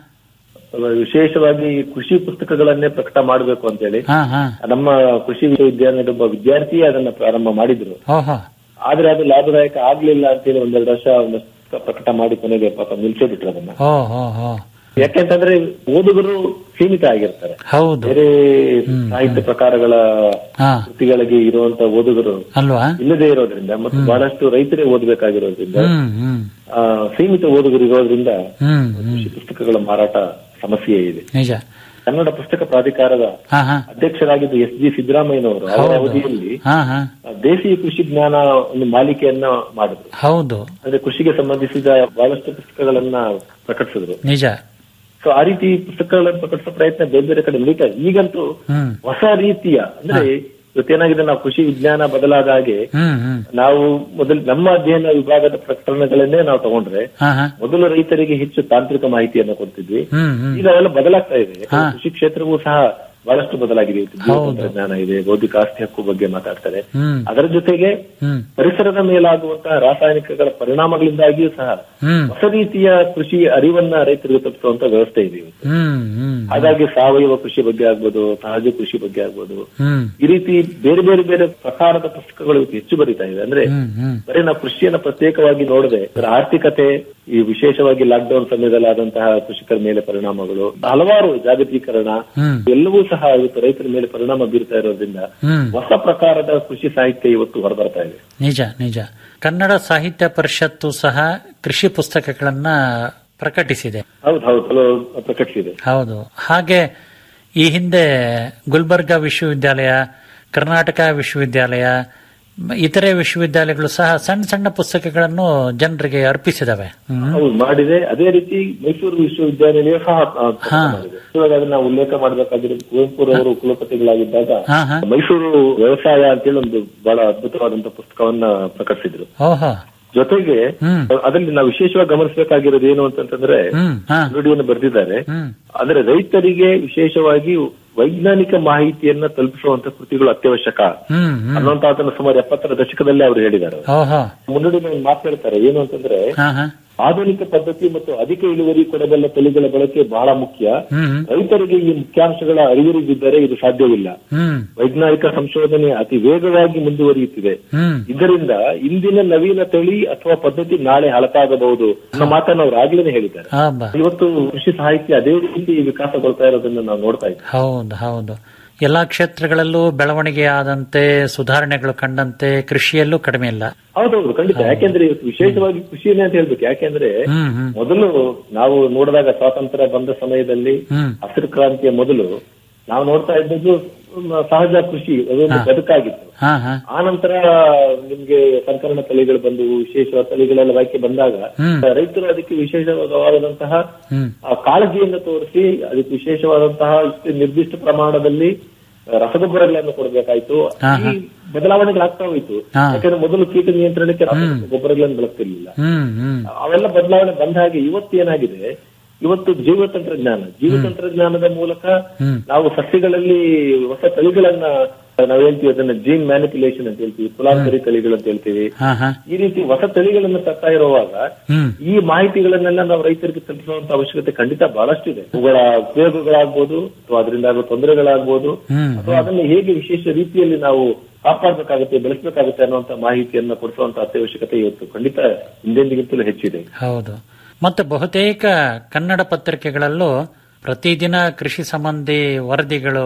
Speaker 5: ವಿಶೇಷವಾಗಿ ಕೃಷಿ ಪುಸ್ತಕಗಳನ್ನೇ ಪ್ರಕಟ ಮಾಡಬೇಕು ಅಂತ ಹೇಳಿ
Speaker 4: ಹಾ ಹಾ
Speaker 5: ನಮ್ಮ ಕೃಷಿ ವಿಶ್ವವಿದ್ಯಾಲಯದ ಒಬ್ಬ ವಿದ್ಯಾರ್ಥಿಯೇ ಅದನ್ನ ಪ್ರಾರಂಭ ಮಾಡಿದ್ರು
Speaker 4: ಓಹೋ
Speaker 5: ಆದ್ರೆ ಅದು ಲಾಭದಾಯಕ ಆಗ್ಲಿಲ್ಲ ಅಂತೇಳಿ ಒಂದೆರಡು ವರ್ಷ ಒಂದಷ್ಟು ಪುಸ್ತಕ ಪ್ರಕಟ ಮಾಡಿ ಕೊನೆಗೆ ಪಾಪ ನಿಲ್ಸೇ ಬಿಟ್ರು ಅದನ್ನ
Speaker 4: ಓ ಹೋ ಹೋ
Speaker 5: ಯಾಕೆಂತಂದ್ರೆ ಓದುಗರು ಸೀಮಿತ ಆಗಿರ್ತಾರೆ
Speaker 4: ಹೌದು
Speaker 5: ಬೇರೆ ಸಾಹಿತ್ಯ ಪ್ರಕಾರಗಳ
Speaker 4: ಹಾ
Speaker 5: ಕೃತಿಗಳಿಗೆ ಇರುವಂತ ಓದುಗರು
Speaker 4: ಅಲ್ವಾ
Speaker 5: ಇಲ್ಲದೆ ಇರೋದ್ರಿಂದ ಮತ್ತು ಬಹಳಷ್ಟು ರೈತರೇ ಓದಬೇಕಾಗಿರೋದ್ರಿಂದ
Speaker 4: ಹ್ಮ್ ಹ್ಮ್
Speaker 5: ಆ, ಸೀಮಿತ ಓದುಗರು ಇರೋದ್ರಿಂದ
Speaker 4: ಹ್ಮ್ ಹ್ಮ್
Speaker 5: ಕೃಷಿ ಪುಸ್ತಕಗಳ ಮಾರಾಟ ಸಮಸ್ಯೆ ಇದೆ
Speaker 4: ನಿಜ
Speaker 5: ಕನ್ನಡ ಪುಸ್ತಕ ಪ್ರಾಧಿಕಾರದ
Speaker 4: ಹಾ ಹಾ
Speaker 5: ಅಧ್ಯಕ್ಷರಾಗಿದ್ದ ಎಸ್ ಜಿ ಸಿದ್ದರಾಮಯ್ಯನವರು ಅವರ
Speaker 4: ಹೌದು.
Speaker 5: ಅವಧಿಯಲ್ಲಿ
Speaker 4: ಹಾ ಹಾ
Speaker 5: ಆ, ದೇಸಿ ಕೃಷಿ ಜ್ಞಾನ ಒಂದು ಮಾಲಿಕೆಯನ್ನ ಮಾಡಿದ್ರು
Speaker 4: ಹೌದು
Speaker 5: ಅಂದ್ರೆ ಕೃಷಿಗೆ ಸಂಬಂಧಿಸಿದ ಬಹಳಷ್ಟು ಪುಸ್ತಕಗಳನ್ನ ಪ್ರಕಟಿಸಿದ್ರು
Speaker 4: ನಿಜ
Speaker 5: ಸೊ ಆ ರೀತಿ ಪುಸ್ತಕಗಳನ್ನು ಪ್ರಕಟಿಸೋ ಪ್ರಯತ್ನ ಬೇರೆ ಬೇರೆ ಕಡೆ ನಡೀತಾ ಇದೆ ಈಗಂತೂ
Speaker 4: ಹ್ಮ್
Speaker 5: ಹೊಸ ರೀತಿಯ ಅಂದ್ರೆ ಇವತ್ತೇನಾಗಿದೆ ನಾವು ಕೃಷಿ ವಿಜ್ಞಾನ ಬದಲಾದ ಹಾಗೆ
Speaker 4: ಹ್ಮ್ ಹ್ಮ್
Speaker 5: ನಾವು ಮೊದಲು ನಮ್ಮ ಅಧ್ಯಯನ ವಿಭಾಗದ ಪ್ರಕರಣಗಳನ್ನೇ ನಾವು ತಗೊಂಡ್ರೆ
Speaker 4: ಹಾ ಹಾ
Speaker 5: ಮೊದಲು ರೈತರಿಗೆ ಹೆಚ್ಚು ತಾಂತ್ರಿಕ ಮಾಹಿತಿಯನ್ನು ಕೊಡ್ತಿದ್ವಿ
Speaker 4: ಹ್ಮ್ ಹ್ಮ್
Speaker 5: ಈಗ ಅವೆಲ್ಲ ಬದಲಾಗ್ತಾ ಇದೆ
Speaker 4: ಹಾ.
Speaker 5: ಕೃಷಿ ಕ್ಷೇತ್ರವೂ ಸಹ ಬಹಳಷ್ಟು ಬದಲಾಗಿದೆ ಇವತ್ತು ಜೀವ
Speaker 4: ಹೌದು.
Speaker 5: ತಂತ್ರಜ್ಞಾನ ಇದೆ ಬೌದ್ಧಿಕ ಆಸ್ತಿ ಹಕ್ಕು ಬಗ್ಗೆ ಮಾತಾಡ್ತಾರೆ
Speaker 4: ಹ್ಮ್
Speaker 5: ಅದರ ಜೊತೆಗೆ
Speaker 4: ಹ್ಮ್
Speaker 5: ಪರಿಸರದ ಮೇಲಾಗುವಂತಹ ರಾಸಾಯನಿಕಗಳ ಪರಿಣಾಮಗಳಿಂದಾಗಿಯೂ ಸಹ
Speaker 4: ಹ್ಮ್
Speaker 5: ಹೊಸ ರೀತಿಯ ಕೃಷಿ ಅರಿವನ್ನ ರೈತರಿಗೆ ತಲುಪಿಸುವಂತ ವ್ಯವಸ್ಥೆ ಇದೆ ಇವತ್ತು
Speaker 4: ಹ್ಮ್ ಹ್ಮ್
Speaker 5: ಹಾಗಾಗಿ ಸಾವಯವ ಕೃಷಿ ಬಗ್ಗೆ ಆಗ್ಬೋದು ಸಹಜ ಕೃಷಿ ಬಗ್ಗೆ ಆಗ್ಬೋದು
Speaker 4: ಹ್ಮ್
Speaker 5: ಈ ರೀತಿ ಬೇರೆ ಬೇರೆ ಬೇರೆ ಪ್ರಕಾರದ ಪುಸ್ತಕಗಳು ಇವತ್ತು ಹೆಚ್ಚು ಬರೀತಾ ಇದೆ ಅಂದ್ರೆ
Speaker 4: ಹ್ಮ್ ಹ್ಮ್
Speaker 5: ಬರೀ ನಾವು ಕೃಷಿಯನ್ನ ಪ್ರತ್ಯೇಕವಾಗಿ ನೋಡದೆ ಅದರ ಆರ್ಥಿಕತೆ ಈ ವಿಶೇಷವಾಗಿ ಲಾಕ್ಡೌನ್ ಸಮಯದಲ್ಲಿ ಆದಂತಹ ಕೃಷಿಕರ ಮೇಲೆ ಪರಿಣಾಮಗಳು ಹಲವಾರು ಜಾಗತೀಕರಣ
Speaker 4: ಹ್ಮ್
Speaker 5: ಎಲ್ಲವೂ ಸಹ ಇವತ್ತು ರೈತರ ಮೇಲೆ ಪರಿಣಾಮ ಬೀರ್ತಾ ಇರೋದ್ರಿಂದ
Speaker 4: ಹ್ಮ್
Speaker 5: ಹೊಸ ಪ್ರಕಾರದ ಕೃಷಿ ಸಾಹಿತ್ಯ ಇವತ್ತು ಹೊರಬರ್ತಾ ಇದೆ
Speaker 4: ನಿಜ ನಿಜ ಕನ್ನಡ ಸಾಹಿತ್ಯ ಪರಿಷತ್ತು ಸಹ ಕೃಷಿ ಪುಸ್ತಕಗಳನ್ನ ಪ್ರಕಟಿಸಿದೆ
Speaker 5: ಹೌದು ಹೌದು ಹಲವು ಪ್ರಕಟಿಸಿದೆ
Speaker 4: ಹೌದು ಹಾಗೆ ಈ ಹಿಂದೆ ಗುಲ್ಬರ್ಗಾ ವಿಶ್ವವಿದ್ಯಾಲಯ ಕರ್ನಾಟಕ ವಿಶ್ವವಿದ್ಯಾಲಯ ಇತರೆ ವಿಶ್ವವಿದ್ಯಾಲಯಗಳು ಸಹ ಸಣ್ಣ ಸಣ್ಣ ಪುಸ್ತಕಗಳನ್ನು ಜನರಿಗೆ ಅರ್ಪಿಸಿದವೆ ಹ್ಮ್.
Speaker 5: ಹೌದು ಮಾಡಿದೆ ಅದೇ ರೀತಿ ಮೈಸೂರು ವಿಶ್ವವಿದ್ಯಾನಿಲಯ ಸಹ ಆ, ಕೆಲಸ
Speaker 4: ಹಾ.
Speaker 5: ಮಾಡಿದೆ ಇವಾಗ ಅದನ್ನ ಉಲ್ಲೇಖ ಮಾಡಬೇಕಾಗಿರೋದು ಕುವೆಂಪುರವರು ಕುಲಪತಿಗಳಾಗಿದ್ದಾಗ
Speaker 4: ಹಾ, ಹಾ.
Speaker 5: ಮೈಸೂರು ವ್ಯವಸಾಯ ಅಂತೇಳಿ ಒಂದು ಬಹಳ ಅದ್ಭುತವಾದಂತಹ ಪುಸ್ತಕವನ್ನ ಪ್ರಕಟಿಸಿದ್ರು
Speaker 4: ಓಹೋ
Speaker 5: ಜೊತೆಗೆ
Speaker 4: ಹ್ಮ್.
Speaker 5: ಅದರಲ್ಲಿ ನಾವು ವಿಶೇಷವಾಗಿ ಗಮನಿಸಬೇಕಾಗಿರೋದು ಏನು ಅಂತಂತಂದ್ರೆ
Speaker 4: ಹ್ಮ್ ಹಾ
Speaker 5: ನುಡಿಯನ್ನು ಬರೆದಿದ್ದಾರೆ
Speaker 4: ಹ್ಮ್
Speaker 5: ಅಂದ್ರೆ ರೈತರಿಗೆ ವಿಶೇಷವಾಗಿ ವೈಜ್ಞಾನಿಕ ಮಾಹಿತಿಯನ್ನ ತಲುಪಿಸುವಂತ ಕೃತಿಗಳು ಅತ್ಯವಶ್ಯಕ
Speaker 4: ಹ್ಮ್ ಹ್ಮ್
Speaker 5: ಅನ್ನುವಂತ ಅದನ್ನ ಸುಮಾರು ಎಪ್ಪತ್ತರ ದಶಕದಲ್ಲೇ ಅವರು ಹೇಳಿದ್ದಾರೆ
Speaker 4: ಓಹೋ
Speaker 5: ಮುನ್ನುಡಿನ ಒಂದು ಮಾತು ಹೇಳ್ತಾರೆ ಏನು ಅಂತಂದ್ರೆ
Speaker 4: ಹಾ ಹಾ
Speaker 5: ಆಧುನಿಕ ಪದ್ಧತಿ ಮತ್ತು ಅಧಿಕ ಇಳುವರಿ ಕೊಡಬಲ್ಲ ತಳಿಗಳ ಬಳಕೆ ಬಹಳ ಮುಖ್ಯ
Speaker 4: ಹ್ಮ್
Speaker 5: ರೈತರಿಗೆ ಈ ಮುಖ್ಯಾಂಶಗಳ ಅರಿವಿರಿದ್ದರೆ ಇದು ಸಾಧ್ಯವಿಲ್ಲ
Speaker 4: ಹ್ಮ್
Speaker 5: ವೈಜ್ಞಾನಿಕ ಸಂಶೋಧನೆ ಅತಿ ವೇಗವಾಗಿ ಮುಂದುವರಿಯುತ್ತಿದೆ
Speaker 4: ಹ್ಮ್
Speaker 5: ಇದರಿಂದ ಇಂದಿನ ನವೀನ ತಳಿ ಅಥವಾ ಪದ್ಧತಿ ನಾಳೆ ಹಳತಾಗಬಹುದು ಅನ್ನೋ ಮಾತನ್ನು ಅವರು ಆಗ್ಲೇನೆ ಹೇಳಿದ್ದಾರೆ
Speaker 4: ಹಾ ಬಾ
Speaker 5: ಇವತ್ತು ಕೃಷಿ ಸಾಹಿತ್ಯ ಅದೇ ರೀತಿ ವಿಕಾಸಗೊಳ್ತಾ ಇರೋದನ್ನ ನಾವು ನೋಡ್ತಾ ಇದ್ದೀವಿ
Speaker 4: ಹೌದು ಹೌದು ಎಲ್ಲಾ ಕ್ಷೇತ್ರಗಳಲ್ಲೂ ಬೆಳವಣಿಗೆ ಆದಂತೆ ಸುಧಾರಣೆಗಳು ಕಂಡಂತೆ ಕೃಷಿಯಲ್ಲೂ ಕಡಿಮೆ ಇಲ್ಲ
Speaker 5: ಹೌದೌದು ಖಂಡಿತ ಯಾಕೆಂದ್ರೆ ಇವತ್ತು ವಿಶೇಷವಾಗಿ ಕೃಷಿನೇ ಅಂತ ಹೇಳ್ಬೇಕು ಯಾಕೆಂದ್ರೆ
Speaker 4: ಹ್ಮ್ ಹ್ಮ್
Speaker 5: ಮೊದಲು ನಾವು ನೋಡಿದಾಗ ಸ್ವಾತಂತ್ರ್ಯ ಬಂದ ಸಮಯದಲ್ಲಿ
Speaker 4: ಹ್ಮ್
Speaker 5: ಹಸಿರು ಕ್ರಾಂತಿಯ ಮೊದಲು ನಾವು ನೋಡ್ತಾ ಇದ್ದದ್ದು ಮ್, ಸಹಜ ಕೃಷಿ ಅದೊಂದು ಬದುಕಾಗಿತ್ತು
Speaker 4: ಹಾ ಹಾ
Speaker 5: ಆ ನಂತರ ನಿಮ್ಗೆ ಸಂಕರಣ ತಳಿಗಳು ಬಂದು ವಿಶೇಷ ತಳಿಗಳೆಲ್ಲ ಬಳಕೆ ಬಂದಾಗ
Speaker 4: ಹ್ಮ್.
Speaker 5: ರೈತರು ಅದಕ್ಕೆ ವಿಶೇಷವಾದಂತಹ
Speaker 4: ಹ್ಮ್
Speaker 5: ಆ ಕಾಳಜಿಯನ್ನು ತೋರಿಸಿ ಅದಕ್ಕೆ ವಿಶೇಷವಾದಂತಹ ಇಷ್ಟು ನಿರ್ದಿಷ್ಟ ಪ್ರಮಾಣದಲ್ಲಿ ಆ, ರಸಗೊಬ್ಬರಗಳನ್ನು ಕೊಡಬೇಕಾಯ್ತು
Speaker 4: ಹಾ,
Speaker 5: ಈ ಬದಲಾವಣೆಗಳಾಗ್ತಾ ಹೋಯ್ತು
Speaker 4: ಹಾ.
Speaker 5: ಯಾಕಂದ್ರೆ ಮೊದಲು ಕೀಟ ನಿಯಂತ್ರಣಕ್ಕೆ ರಸಗೊಬ್ಬರಗಳನ್ನು ಬಳಸ್ತಿರ್ಲಿಲ್ಲ
Speaker 4: ಹ್ಮ್ ಹ್ಮ್
Speaker 5: ಅವೆಲ್ಲ ಬದಲಾವಣೆ ಬಂದ ಹಾಗೆ ಇವತ್ತು ಏನಾಗಿದೆ ಇವತ್ತು ಜೀವ ತಂತ್ರಜ್ಞಾನ ಜೀವ ತಂತ್ರಜ್ಞಾನದ ಮೂಲಕ
Speaker 4: ಹ್ಮ್.
Speaker 5: ನಾವು ಸಸ್ಯಗಳಲ್ಲಿ ಹೊಸ ತಳಿಗಳನ್ನ ನಾವ್ ಹೇಳ್ತೀವಿ ಅದನ್ನ ಜೀನ್ ಮ್ಯಾನಿಪುಲೇಷನ್ ಅಂತ ಹೇಳ್ತೀವಿ ಕುಲಾಂತರಿ ತಳಿಗಳು ಅಂತ ಹೇಳ್ತೀವಿ
Speaker 4: ಹಾ ಹಾ
Speaker 5: ಈ ರೀತಿ ಹೊಸ ತಳಿಗಳನ್ನು ತರ್ತಾ ಇರುವಾಗ
Speaker 4: ಹ್ಮ್
Speaker 5: ಈ ಮಾಹಿತಿಗಳನ್ನೆಲ್ಲ ನಾವು ರೈತರಿಗೆ ತಲುಪಿಸುವಂತ ಅವಶ್ಯಕತೆ ಖಂಡಿತ ಬಹಳಷ್ಟಿದೆ ಅವುಗಳ ಉಪಯೋಗಗಳಾಗ್ಬೋದು ಅಥವಾ ಅದರಿಂದ ಆಗೋ ತೊಂದರೆಗಳಾಗ್ಬೋದು
Speaker 4: ಹ್ಮ್
Speaker 5: ಅಥವಾ ಅದನ್ನು ಹೇಗೆ ವಿಶೇಷ ರೀತಿಯಲ್ಲಿ ನಾವು ಕಾಪಾಡಬೇಕಾಗುತ್ತೆ ಬೆಳೆಸಬೇಕಾಗುತ್ತೆ ಅನ್ನುವಂತ ಮಾಹಿತಿಯನ್ನ ಕೊಡಿಸುವಂತ ಅತ್ಯವಶ್ಯಕತೆ ಇವತ್ತು ಖಂಡಿತ ಹಿಂದೆಂದಿಗಿಂತಲೂ ಹೆಚ್ಚಿದೆ
Speaker 4: ಹೌದು ಮತ್ತು ಬಹುತೇಕ ಕನ್ನಡ ಪತ್ರಿಕೆಗಳಲ್ಲೂ ಪ್ರತಿದಿನ ಕೃಷಿ ಸಂಬಂಧಿ ವರದಿಗಳು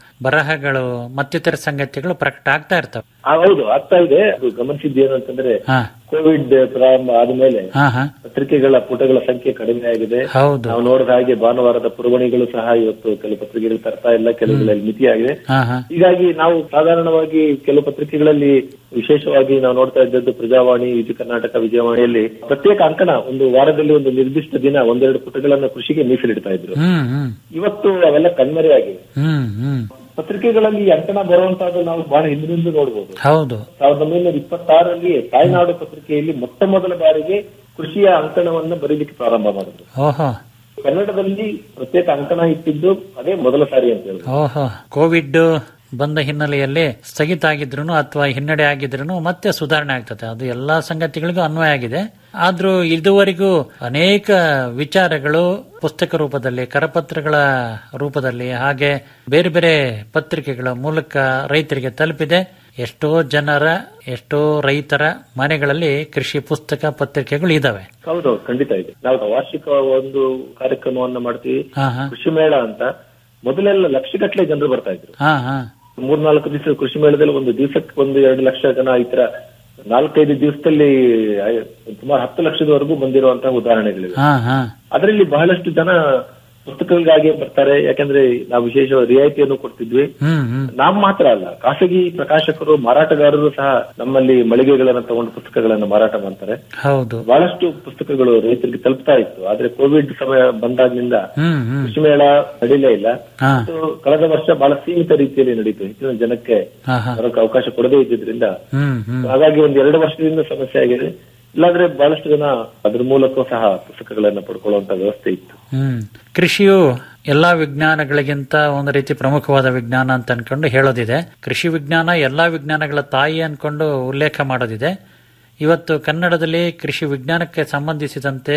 Speaker 4: ಬರಹಗಳು ಮತ್ತಿತರ ಸಂಗತಿಗಳು ಪ್ರಕಟ ಆಗ್ತಾ ಇರ್ತವೆ
Speaker 5: ಆ, ಹೌದು ಆಗ್ತಾ ಇದೆ ಅದು ಗಮನಿಸಿದ್ದೇನು ಅಂತಂದ್ರೆ
Speaker 4: ಹಾ
Speaker 5: ಕೋವಿಡ್ ಪ್ರಾರಂಭ ಆದ್ಮೇಲೆ
Speaker 4: ಹಾ ಹಾ
Speaker 5: ಪತ್ರಿಕೆಗಳ ಪುಟಗಳ ಸಂಖ್ಯೆ ಕಡಿಮೆ ಆಗಿದೆ
Speaker 4: ಹೌದು
Speaker 5: ನಾವು ನೋಡಿದ ಹಾಗೆ ಭಾನುವಾರದ ಪುರವಣಿಗಳು ಸಹ ಇವತ್ತು ಕೆಲವು ಪತ್ರಿಕೆಗಳು ತರ್ತಾ ಇಲ್ಲ ಕೆಲವುಗಳಲ್ಲಿ ಮಿತಿಯಾಗಿದೆ
Speaker 4: ಹಾ ಹಾ
Speaker 5: ಹೀಗಾಗಿ ನಾವು ಸಾಧಾರಣವಾಗಿ ಕೆಲವು ಪತ್ರಿಕೆಗಳಲ್ಲಿ ವಿಶೇಷವಾಗಿ ನಾವು ನೋಡ್ತಾ ಇದ್ದದ್ದು ಪ್ರಜಾವಾಣಿ ವಿಜಯ ಕರ್ನಾಟಕ ವಿಜಯವಾಣಿಯಲ್ಲಿ ಪ್ರತ್ಯೇಕ ಅಂಕಣ ಒಂದು ವಾರದಲ್ಲಿ ಒಂದು ನಿರ್ದಿಷ್ಟ ದಿನ ಒಂದೆರಡು ಪುಟಗಳನ್ನ ಕೃಷಿಗೆ ಮೀಸಲಿಡ್ತಾ ಇದ್ರು
Speaker 4: ಹ್ಮ್ ಹ್ಮ್
Speaker 5: ಇವತ್ತು ಅವೆಲ್ಲ ಕಣ್ಮರೆಯಾಗಿವೆ
Speaker 4: ಹ್ಮ್ ಹ್ಮ್
Speaker 5: ಪತ್ರಿಕೆಗಳಲ್ಲಿ ಈ ಅಂಕಣ ಬರುವಂತಹದ್ದು ನಾವು ಬಹಳ ಹಿಂದಿನಿಂದ ನೋಡಬಹುದು
Speaker 4: ಹೌದು
Speaker 5: ಸಾವಿರದ ಒಂಬೈನೂರ ಇಪ್ಪತ್ತಾರರಲ್ಲಿ ತಾಯ್ನಾಡು ಪತ್ರಿಕೆಯಲ್ಲಿ ಮೊಟ್ಟ ಮೊದಲ ಬಾರಿಗೆ ಕೃಷಿಯ ಅಂಕಣವನ್ನು ಬರೀಲಿಕ್ಕೆ ಪ್ರಾರಂಭ ಮಾಡಿದ್ರು
Speaker 4: ಓಹೋ
Speaker 5: ಕನ್ನಡದಲ್ಲಿ ಪ್ರತ್ಯೇಕ ಅಂಕಣ ಇಟ್ಟಿದ್ದು ಅದೇ ಮೊದಲ ಸಾರಿ ಅಂತ ಹೇಳಿ
Speaker 4: ಓಹೋ ಕೋವಿಡ್ ಬಂದ ಹಿನ್ನೆಲೆಯಲ್ಲಿ ಸ್ಥಗಿತ ಆಗಿದ್ರು ಅಥವಾ ಹಿನ್ನಡೆ ಆಗಿದ್ರು ಮತ್ತೆ ಸುಧಾರಣೆ ಆಗ್ತದೆ ಅದು ಎಲ್ಲಾ ಸಂಗತಿಗಳಿಗೂ ಅನ್ವಯ ಆಗಿದೆ ಆದ್ರೂ ಇದುವರೆಗೂ ಅನೇಕ ವಿಚಾರಗಳು ಪುಸ್ತಕ ರೂಪದಲ್ಲಿ ಕರಪತ್ರಗಳ ರೂಪದಲ್ಲಿ ಹಾಗೆ ಬೇರೆ ಬೇರೆ ಪತ್ರಿಕೆಗಳ ಮೂಲಕ ರೈತರಿಗೆ ತಲುಪಿದೆ ಎಷ್ಟೋ ಜನರ ಎಷ್ಟೋ ರೈತರ ಮನೆಗಳಲ್ಲಿ ಕೃಷಿ ಪುಸ್ತಕ ಪತ್ರಿಕೆಗಳು ಇದಾವೆ
Speaker 5: ಹೌದೌದು ಖಂಡಿತ ಇದೆ ನಾವು ವಾರ್ಷಿಕ ಒಂದು ಕಾರ್ಯಕ್ರಮವನ್ನ ಮಾಡ್ತೀವಿ
Speaker 4: ಹಾ ಹಾ
Speaker 5: ಕೃಷಿ ಮೇಳ ಅಂತ ಮೊದಲೆಲ್ಲ ಲಕ್ಷಗಟ್ಟಲೆ ಜನರು ಬರ್ತಾ ಇದ್ರು
Speaker 4: ಹಾ ಹಾ
Speaker 5: ಮೂರ್ನಾಲ್ಕು ದಿವಸ ಕೃಷಿ ಮೇಳದಲ್ಲಿ ಒಂದು ದಿವಸಕ್ಕೆ ಒಂದು ಎರಡು ಲಕ್ಷ ಜನ ಈ ತರ ನಾಲ್ಕೈದು ದಿವಸದಲ್ಲಿ ಐ- ಸುಮಾರು ಹತ್ತು ಲಕ್ಷದವರೆಗೂ ಬಂದಿರುವಂತಹ ಉದಾಹರಣೆಗಳಿವೆ
Speaker 4: ಹಾ ಹಾ
Speaker 5: ಅದರಲ್ಲಿ ಬಹಳಷ್ಟು ಜನ ಪುಸ್ತಕಗಳಿಗಾಗಿ ಬರ್ತಾರೆ ಯಾಕಂದ್ರೆ ನಾವು ವಿಶೇಷ ರಿಯಾಯಿತಿಯನ್ನು ಕೊಡ್ತಿದ್ವಿ
Speaker 4: ಹ್ಮ್ ಹ್ಮ್
Speaker 5: ನಾವು ಮಾತ್ರ ಅಲ್ಲ ಖಾಸಗಿ ಪ್ರಕಾಶಕರು ಮಾರಾಟಗಾರರು ಸಹ ನಮ್ಮಲ್ಲಿ ಮಳಿಗೆಗಳನ್ನ ತಗೊಂಡು ಪುಸ್ತಕಗಳನ್ನು ಮಾರಾಟ ಮಾಡ್ತಾರೆ
Speaker 4: ಹೌದು
Speaker 5: ಬಹಳಷ್ಟು ಪುಸ್ತಕಗಳು ರೈತರಿಗೆ ತಲುಪ್ತಾ ಇತ್ತು ಆದ್ರೆ ಕೋವಿಡ್ ಸಮಯ ಬಂದಾಗ್ನಿಂದ
Speaker 4: ಹ್ಮ್ ಹ್ಮ್
Speaker 5: ಕೃಷಿ ಮೇಳ ನಡೀಲೇ ಇಲ್ಲ
Speaker 4: ಹಾ
Speaker 5: ಮತ್ತು ಕಳೆದ ವರ್ಷ ಬಹಳ ಸೀಮಿತ ರೀತಿಯಲ್ಲಿ ನಡೀತು ಹೆಚ್ಚಿನ ಜನಕ್ಕೆ
Speaker 4: ಹಾ ಹಾ
Speaker 5: ಬರೋಕೆ ಅವಕಾಶ ಕೊಡದೇ ಇದ್ದಿದ್ರಿಂದ
Speaker 4: ಹ್ಮ್ ಹ್ಮ್
Speaker 5: ಹಾಗಾಗಿ ಒಂದು ಎರಡು ವರ್ಷದಿಂದ ಸಮಸ್ಯೆ ಆಗಿದೆ ಇಲ್ಲಾಂದ್ರೆ ಬಹಳಷ್ಟು ಜನ ಅದ್ರ ಮೂಲಕ ಸಹ ಪುಸ್ತಕಗಳನ್ನ ಪಡ್ಕೊಳ್ಳುವಂತ ವ್ಯವಸ್ಥೆ ಇತ್ತು
Speaker 4: ಹ್ಮ್ ಕೃಷಿಯು ಎಲ್ಲಾ ವಿಜ್ಞಾನಗಳಿಗಿಂತ ಒಂದು ರೀತಿ ಪ್ರಮುಖವಾದ ವಿಜ್ಞಾನ ಅಂತ ಅನ್ಕೊಂಡು ಹೇಳೋದಿದೆ ಕೃಷಿ ವಿಜ್ಞಾನ ಎಲ್ಲಾ ವಿಜ್ಞಾನಗಳ ತಾಯಿ ಅನ್ಕೊಂಡು ಉಲ್ಲೇಖ ಮಾಡೋದಿದೆ ಇವತ್ತು ಕನ್ನಡದಲ್ಲಿ ಕೃಷಿ ವಿಜ್ಞಾನಕ್ಕೆ ಸಂಬಂಧಿಸಿದಂತೆ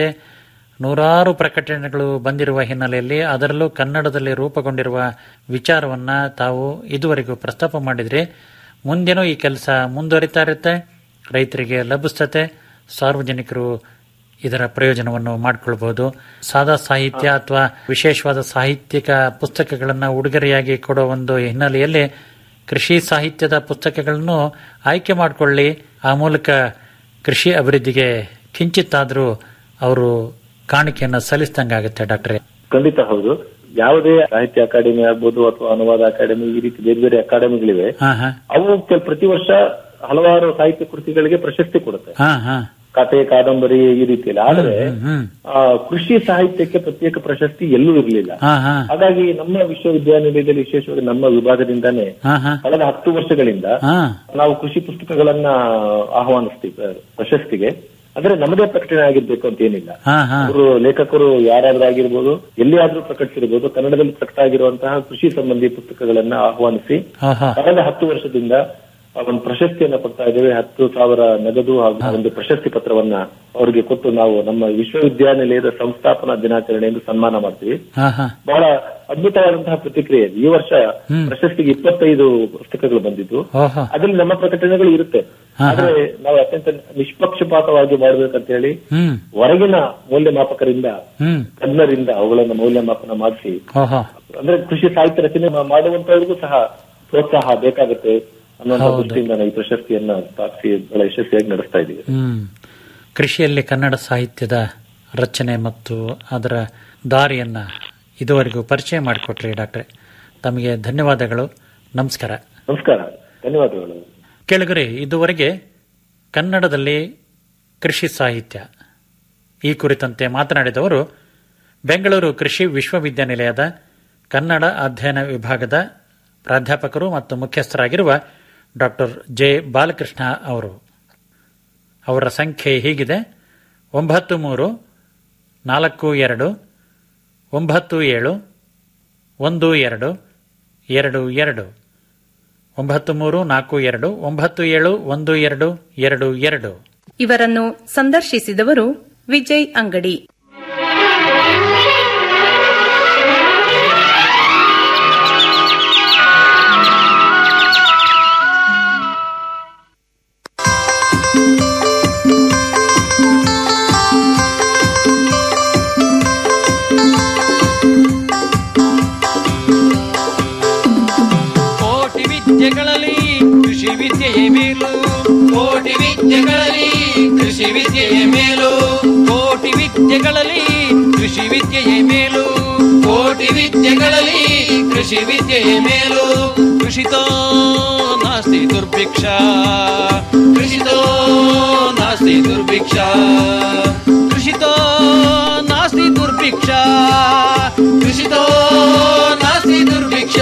Speaker 4: ನೂರಾರು ಪ್ರಕಟಣೆಗಳು ಬಂದಿರುವ ಹಿನ್ನೆಲೆಯಲ್ಲಿ ಅದರಲ್ಲೂ ಕನ್ನಡದಲ್ಲಿ ರೂಪುಗೊಂಡಿರುವ ವಿಚಾರವನ್ನ ತಾವು ಇದುವರೆಗೂ ಪ್ರಸ್ತಾಪ ಮಾಡಿದ್ರಿ ಮುಂದೇನೂ ಈ ಕೆಲಸ ಮುಂದುವರಿತಾ ಇರುತ್ತೆ ರೈತರಿಗೆ ಲಭಿಸ್ತತೆ ಸಾರ್ವಜನಿಕರು ಇದರ ಪ್ರಯೋಜನವನ್ನು ಮಾಡಿಕೊಳ್ಬಹುದು ಸಾದಾ ಸಾಹಿತ್ಯ ಅಥವಾ ವಿಶೇಷವಾದ ಸಾಹಿತ್ಯಿಕ ಪುಸ್ತಕಗಳನ್ನು ಉಡುಗೊರೆಯಾಗಿ ಕೊಡೋ ಒಂದು ಹಿನ್ನೆಲೆಯಲ್ಲಿ ಕೃಷಿ ಸಾಹಿತ್ಯದ ಪುಸ್ತಕಗಳನ್ನು ಆಯ್ಕೆ ಮಾಡಿಕೊಳ್ಳಿ ಆ ಮೂಲಕ ಕೃಷಿ ಅಭಿವೃದ್ಧಿಗೆ ಕಿಂಚಿತ್ತಾದರೂ ಅವರು ಕಾಣಿಕೆಯನ್ನು ಸಲ್ಲಿಸಿದಂಗಾಗುತ್ತೆ ಡಾಕ್ಟ್ರೆ
Speaker 5: ಖಂಡಿತ ಹೌದು ಯಾವುದೇ ಸಾಹಿತ್ಯ ಅಕಾಡೆಮಿ ಆಗ್ಬೋದು ಅಥವಾ ಅನುವಾದ ಅಕಾಡೆಮಿ ಈ ರೀತಿ ಬೇರೆ ಬೇರೆ ಅಕಾಡೆಮಿಗಳಿವೆ
Speaker 4: ಹಾ ಹಾ
Speaker 5: ಅವು ಕೆಲ- ಪ್ರತಿ ವರ್ಷ ಹಲವಾರು ಸಾಹಿತ್ಯ ಕೃತಿಗಳಿಗೆ ಪ್ರಶಸ್ತಿ ಕೊಡುತ್ತೆ
Speaker 4: ಹಾ ಹಾ
Speaker 5: ಕತೆ ಕಾದಂಬರಿ ಈ ರೀತಿಯಲ್ಲಿ ಆದ್ರೆ
Speaker 4: ಹ್ಮ್
Speaker 5: ಆ, ಕೃಷಿ ಸಾಹಿತ್ಯಕ್ಕೆ ಪ್ರತ್ಯೇಕ ಪ್ರಶಸ್ತಿ ಎಲ್ಲೂ ಇರಲಿಲ್ಲ
Speaker 4: ಹಾ ಹಾ
Speaker 5: ಹಾಗಾಗಿ ನಮ್ಮ ವಿಶ್ವವಿದ್ಯಾನಿಲಯದಲ್ಲಿ ವಿಶೇಷವಾಗಿ ನಮ್ಮ ವಿಭಾಗದಿಂದಾನೇ
Speaker 4: ಹಾ ಹಾ
Speaker 5: ಕಳೆದ ಹತ್ತು ವರ್ಷಗಳಿಂದ
Speaker 4: ಹಾ
Speaker 5: ನಾವು ಕೃಷಿ ಪುಸ್ತಕಗಳನ್ನ ಆಹ್ವಾನಿಸ್ತೀವಿ ಪ್ರಶಸ್ತಿಗೆ ಅಂದ್ರೆ ನಮ್ಮದೇ ಪ್ರಕಟಣೆ ಆಗಿರ್ಬೇಕು ಅಂತ ಏನಿಲ್ಲ
Speaker 4: ಹಾ ಹಾ
Speaker 5: ಅವರು ಲೇಖಕರು ಯಾರಾದ್ರೂ ಆಗಿರ್ಬೋದು ಎಲ್ಲಿ ಆದ್ರೂ ಪ್ರಕಟಿಸಿರ್ಬೋದು ಕನ್ನಡದಲ್ಲಿ ಪ್ರಕಟ ಆಗಿರುವಂತಹ ಕೃಷಿ ಸಂಬಂಧಿ ಪುಸ್ತಕಗಳನ್ನ ಆಹ್ವಾನಿಸಿ
Speaker 4: ಹಾ ಹಾ
Speaker 5: ಕಳೆದ ಹತ್ತು ವರ್ಷದಿಂದ ಆ ಒಂದು ಪ್ರಶಸ್ತಿಯನ್ನ ಕೊಡ್ತಾ ಇದ್ದೇವೆ ಹತ್ತು ಸಾವಿರ ನಗದು ಹಾಗೂ ಒಂದು ಪ್ರಶಸ್ತಿ ಪತ್ರವನ್ನ ಅವರಿಗೆ ಕೊಟ್ಟು ನಾವು ನಮ್ಮ ವಿಶ್ವವಿದ್ಯಾನಿಲಯದ ಸಂಸ್ಥಾಪನಾ ದಿನಾಚರಣೆ ಎಂದು ಸನ್ಮಾನ ಮಾಡ್ತೀವಿ
Speaker 4: ಹಾ ಹಾ
Speaker 5: ಬಹಳ ಅದ್ಭುತವಾದಂತಹ ಪ್ರತಿಕ್ರಿಯೆ ಈ ವರ್ಷ ಪ್ರಶಸ್ತಿಗೆ ಇಪ್ಪತ್ತೈದು ಪುಸ್ತಕಗಳು ಬಂದಿದ್ದು
Speaker 4: ಓಹೋ
Speaker 5: ಅದ್ರಲ್ಲಿ ನಮ್ಮ ಪ್ರಕಟಣೆಗಳು ಇರುತ್ತೆ ಆದ್ರೆ ನಾವು ಅತ್ಯಂತ ನಿಷ್ಪಕ್ಷಪಾತವಾಗಿ ಮಾಡ್ಬೇಕಂತ ಹೇಳಿ
Speaker 4: ಹ್ಮ್
Speaker 5: ಹೊರಗಿನ ಮೌಲ್ಯಮಾಪಕರಿಂದ
Speaker 4: ಹ್ಮ್
Speaker 5: ತಜ್ಞರಿಂದ ಅವುಗಳನ್ನು ಮೌಲ್ಯಮಾಪನ ಮಾಡಿಸಿ
Speaker 4: ಓಹೋ
Speaker 5: ಅಂದ್ರೆ ಕೃಷಿ ಸಾಹಿತ್ಯ ರಚನೆ ಮಾ- ಮಾಡುವಂತವ್ರಿಗೂ ಸಹ ಪ್ರೋತ್ಸಾಹ ಬೇಕಾಗುತ್ತೆ ಅನ್ನುವಂಥ ದೃಷ್ಟಿಯಿಂದ ನಾವು ಈ ಪ್ರಶಸ್ತಿಯನ್ನ ಸ್ಥಾಪಿಸಿ ಬಹಳ ಯಶಸ್ವಿಯಾಗಿ ನಡೆಸ್ತಾ ಇದ್ದೀವಿ
Speaker 4: ಹ್ಮ್ ಕೃಷಿಯಲ್ಲಿ ಕನ್ನಡ ಸಾಹಿತ್ಯದ ರಚನೆ ಮತ್ತು ಅದರ ದಾರಿಯನ್ನ ಇದುವರೆಗೂ ಪರಿಚಯ ಮಾಡಿಕೊಟ್ರಿ ಡಾಕ್ಟ್ರೆ ತಮಗೆ ಧನ್ಯವಾದಗಳು ನಮಸ್ಕಾರ
Speaker 5: ನಮಸ್ಕಾರ ಧನ್ಯವಾದಗಳು
Speaker 4: ಕೆಳಗರೆ ಇದುವರೆಗೆ ಕನ್ನಡದಲ್ಲಿ ಕೃಷಿ ಸಾಹಿತ್ಯ ಈ ಕುರಿತಂತೆ ಮಾತನಾಡಿದವರು ಬೆಂಗಳೂರು ಕೃಷಿ ವಿಶ್ವವಿದ್ಯಾನಿಲಯದ ಕನ್ನಡ ಅಧ್ಯಯನ ವಿಭಾಗದ ಪ್ರಾಧ್ಯಾಪಕರು ಮತ್ತು ಮುಖ್ಯಸ್ಥರಾಗಿರುವ ಡಾಕ್ಟರ್ ಜೆ ಬಾಲಕೃಷ್ಣ ಅವರು ಅವರ ಸಂಖ್ಯೆ ಹೀಗಿದೆ ಒಂಬತ್ತು ಮೂರು ನಾಲ್ಕು ಎರಡು ಒಂಬತ್ತು ಏಳು ಒಂದು ಎರಡು ಎರಡು ಎರಡು ಒಂಬತ್ತು ಮೂರು ನಾಲ್ಕು ಎರಡು ಒಂಬತ್ತು ಏಳು ಒಂದು ಎರಡು ಎರಡು ಎರಡು
Speaker 6: ಇವರನ್ನು ಸಂದರ್ಶಿಸಿದವರು ವಿಜಯ್ ಅಂಗಡಿ
Speaker 3: ಕೋಟಿ ವಿದ್ಯೆಗಳಲ್ಲಿ ಕೃಷಿ ವಿದ್ಯೆಯೇ ಮೇಲು ಕೋಟಿ ವಿದ್ಯೆಗಳಲ್ಲಿ ಕೃಷಿ ವಿದ್ಯೆಯೇ ಮೇಲು ಕೋಟಿ ವಿದ್ಯೆಗಳಲ್ಲಿ ಕೃಷಿ ವಿದ್ಯೆಯೇ ಮೇಲು ಕೋಟಿ ವಿದ್ಯೆಗಳಲ್ಲಿ ಕೃಷಿ ವಿದ್ಯೆಯೇ ಮೇಲು ಕೃಷಿತೋ ನಾಸ್ತಿ ದುರ್ಭಿಕ್ಷ ಕೃಷಿತೋ ನಾಸ್ತಿ ದುರ್ಭಿಕ್ಷ ಕೃಷಿತೋ ನಾಸ್ತಿ ದುರ್ಭಿಕ್ಷ ಕೃಷಿತೋ ನಾಸ್ತಿ ದುರ್ಭಿಕ್ಷ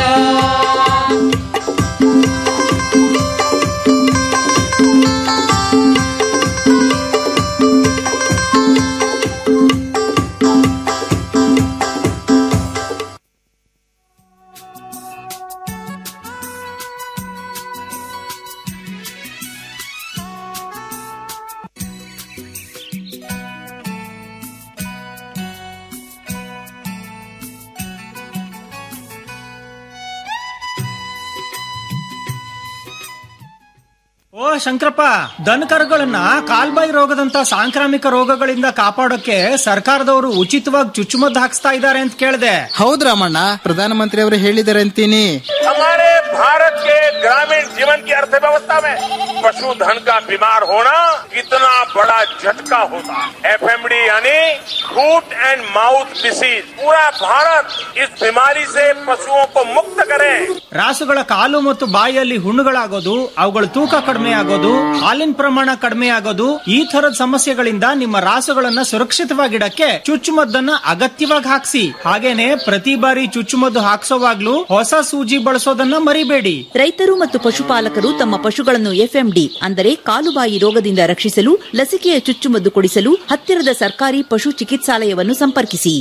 Speaker 7: ಓ ಶಂಕರಪ್ಪ ದನಕರುಗಳನ್ನ ಕಾಲ್ಬಾಯಿ ರೋಗದಂತ ಸಾಂಕ್ರಾಮಿಕ ರೋಗಗಳಿಂದ ಕಾಪಾಡೋಕೆ ಸರ್ಕಾರದವರು ಉಚಿತವಾಗಿ ಚುಚ್ಚುಮದ್ದು ಹಾಕ್ಸ್ತಾ ಇದ್ದಾರೆ ಅಂತ ಕೇಳಿದೆ
Speaker 8: ಹೌದ್ ರಾಮಣ್ಣ ಪ್ರಧಾನಮಂತ್ರಿ ಅವರು ಹೇಳಿದ್ದಾರೆ ಅಂತೀನಿ
Speaker 9: हमारे भारत के ग्रामीण जीवन की अर्थव्यवस्था में पशुधन का बीमार होना कितना बड़ा झटका होता है एफएमडी यानी फूट एंड माउथ डिसीज पूरा भारत इस बीमारी से पशुओं को मुक्त करे
Speaker 7: ರಾಸುಗಳ ಕಾಲು ಮತ್ತು ಬಾಯಿಯಲ್ಲಿ ಹುಣ್ಣುಗಳಾಗೋದು ಅವುಗಳ ತೂಕ ಕಡಿಮೆ ಆಗೋದು ಹಾಲಿನ ಪ್ರಮಾಣ ಕಡಿಮೆ ಆಗೋದು ಈ ತರದ ಸಮಸ್ಯೆಗಳಿಂದ ನಿಮ್ಮ ರಾಸುಗಳನ್ನ ಸುರಕ್ಷಿತವಾಗಿಡಕ್ಕೆ ಚುಚ್ಚುಮದ್ದನ್ನ ಅಗತ್ಯವಾಗಿ ಹಾಕ್ಸಿ ಹಾಗೇನೆ ಪ್ರತಿ ಬಾರಿ ಚುಚ್ಚುಮದ್ದು ಹಾಕ್ಸೋವಾಗ್ಲೂ ಹೊಸ ಸೂಜಿ ಬಳಸೋದನ್ನ ಮರಿಬೇಡಿ
Speaker 10: ರೈತರು ಮತ್ತು ಪಶುಪಾಲಕರು ತಮ್ಮ ಪಶುಗಳನ್ನು ಎಫ್ಎಂಡಿ ಅಂದರೆ ಕಾಲುಬಾಯಿ ರೋಗದಿಂದ ರಕ್ಷಿಸಲು ಲಸಿಕೆಯ ಚುಚ್ಚುಮದ್ದು ಕೊಡಿಸಲು ಹತ್ತಿರದ ಸರ್ಕಾರಿ ಪಶು ಚಿಕಿತ್ಸಾಲಯವನ್ನು ಸಂಪರ್ಕಿಸಿ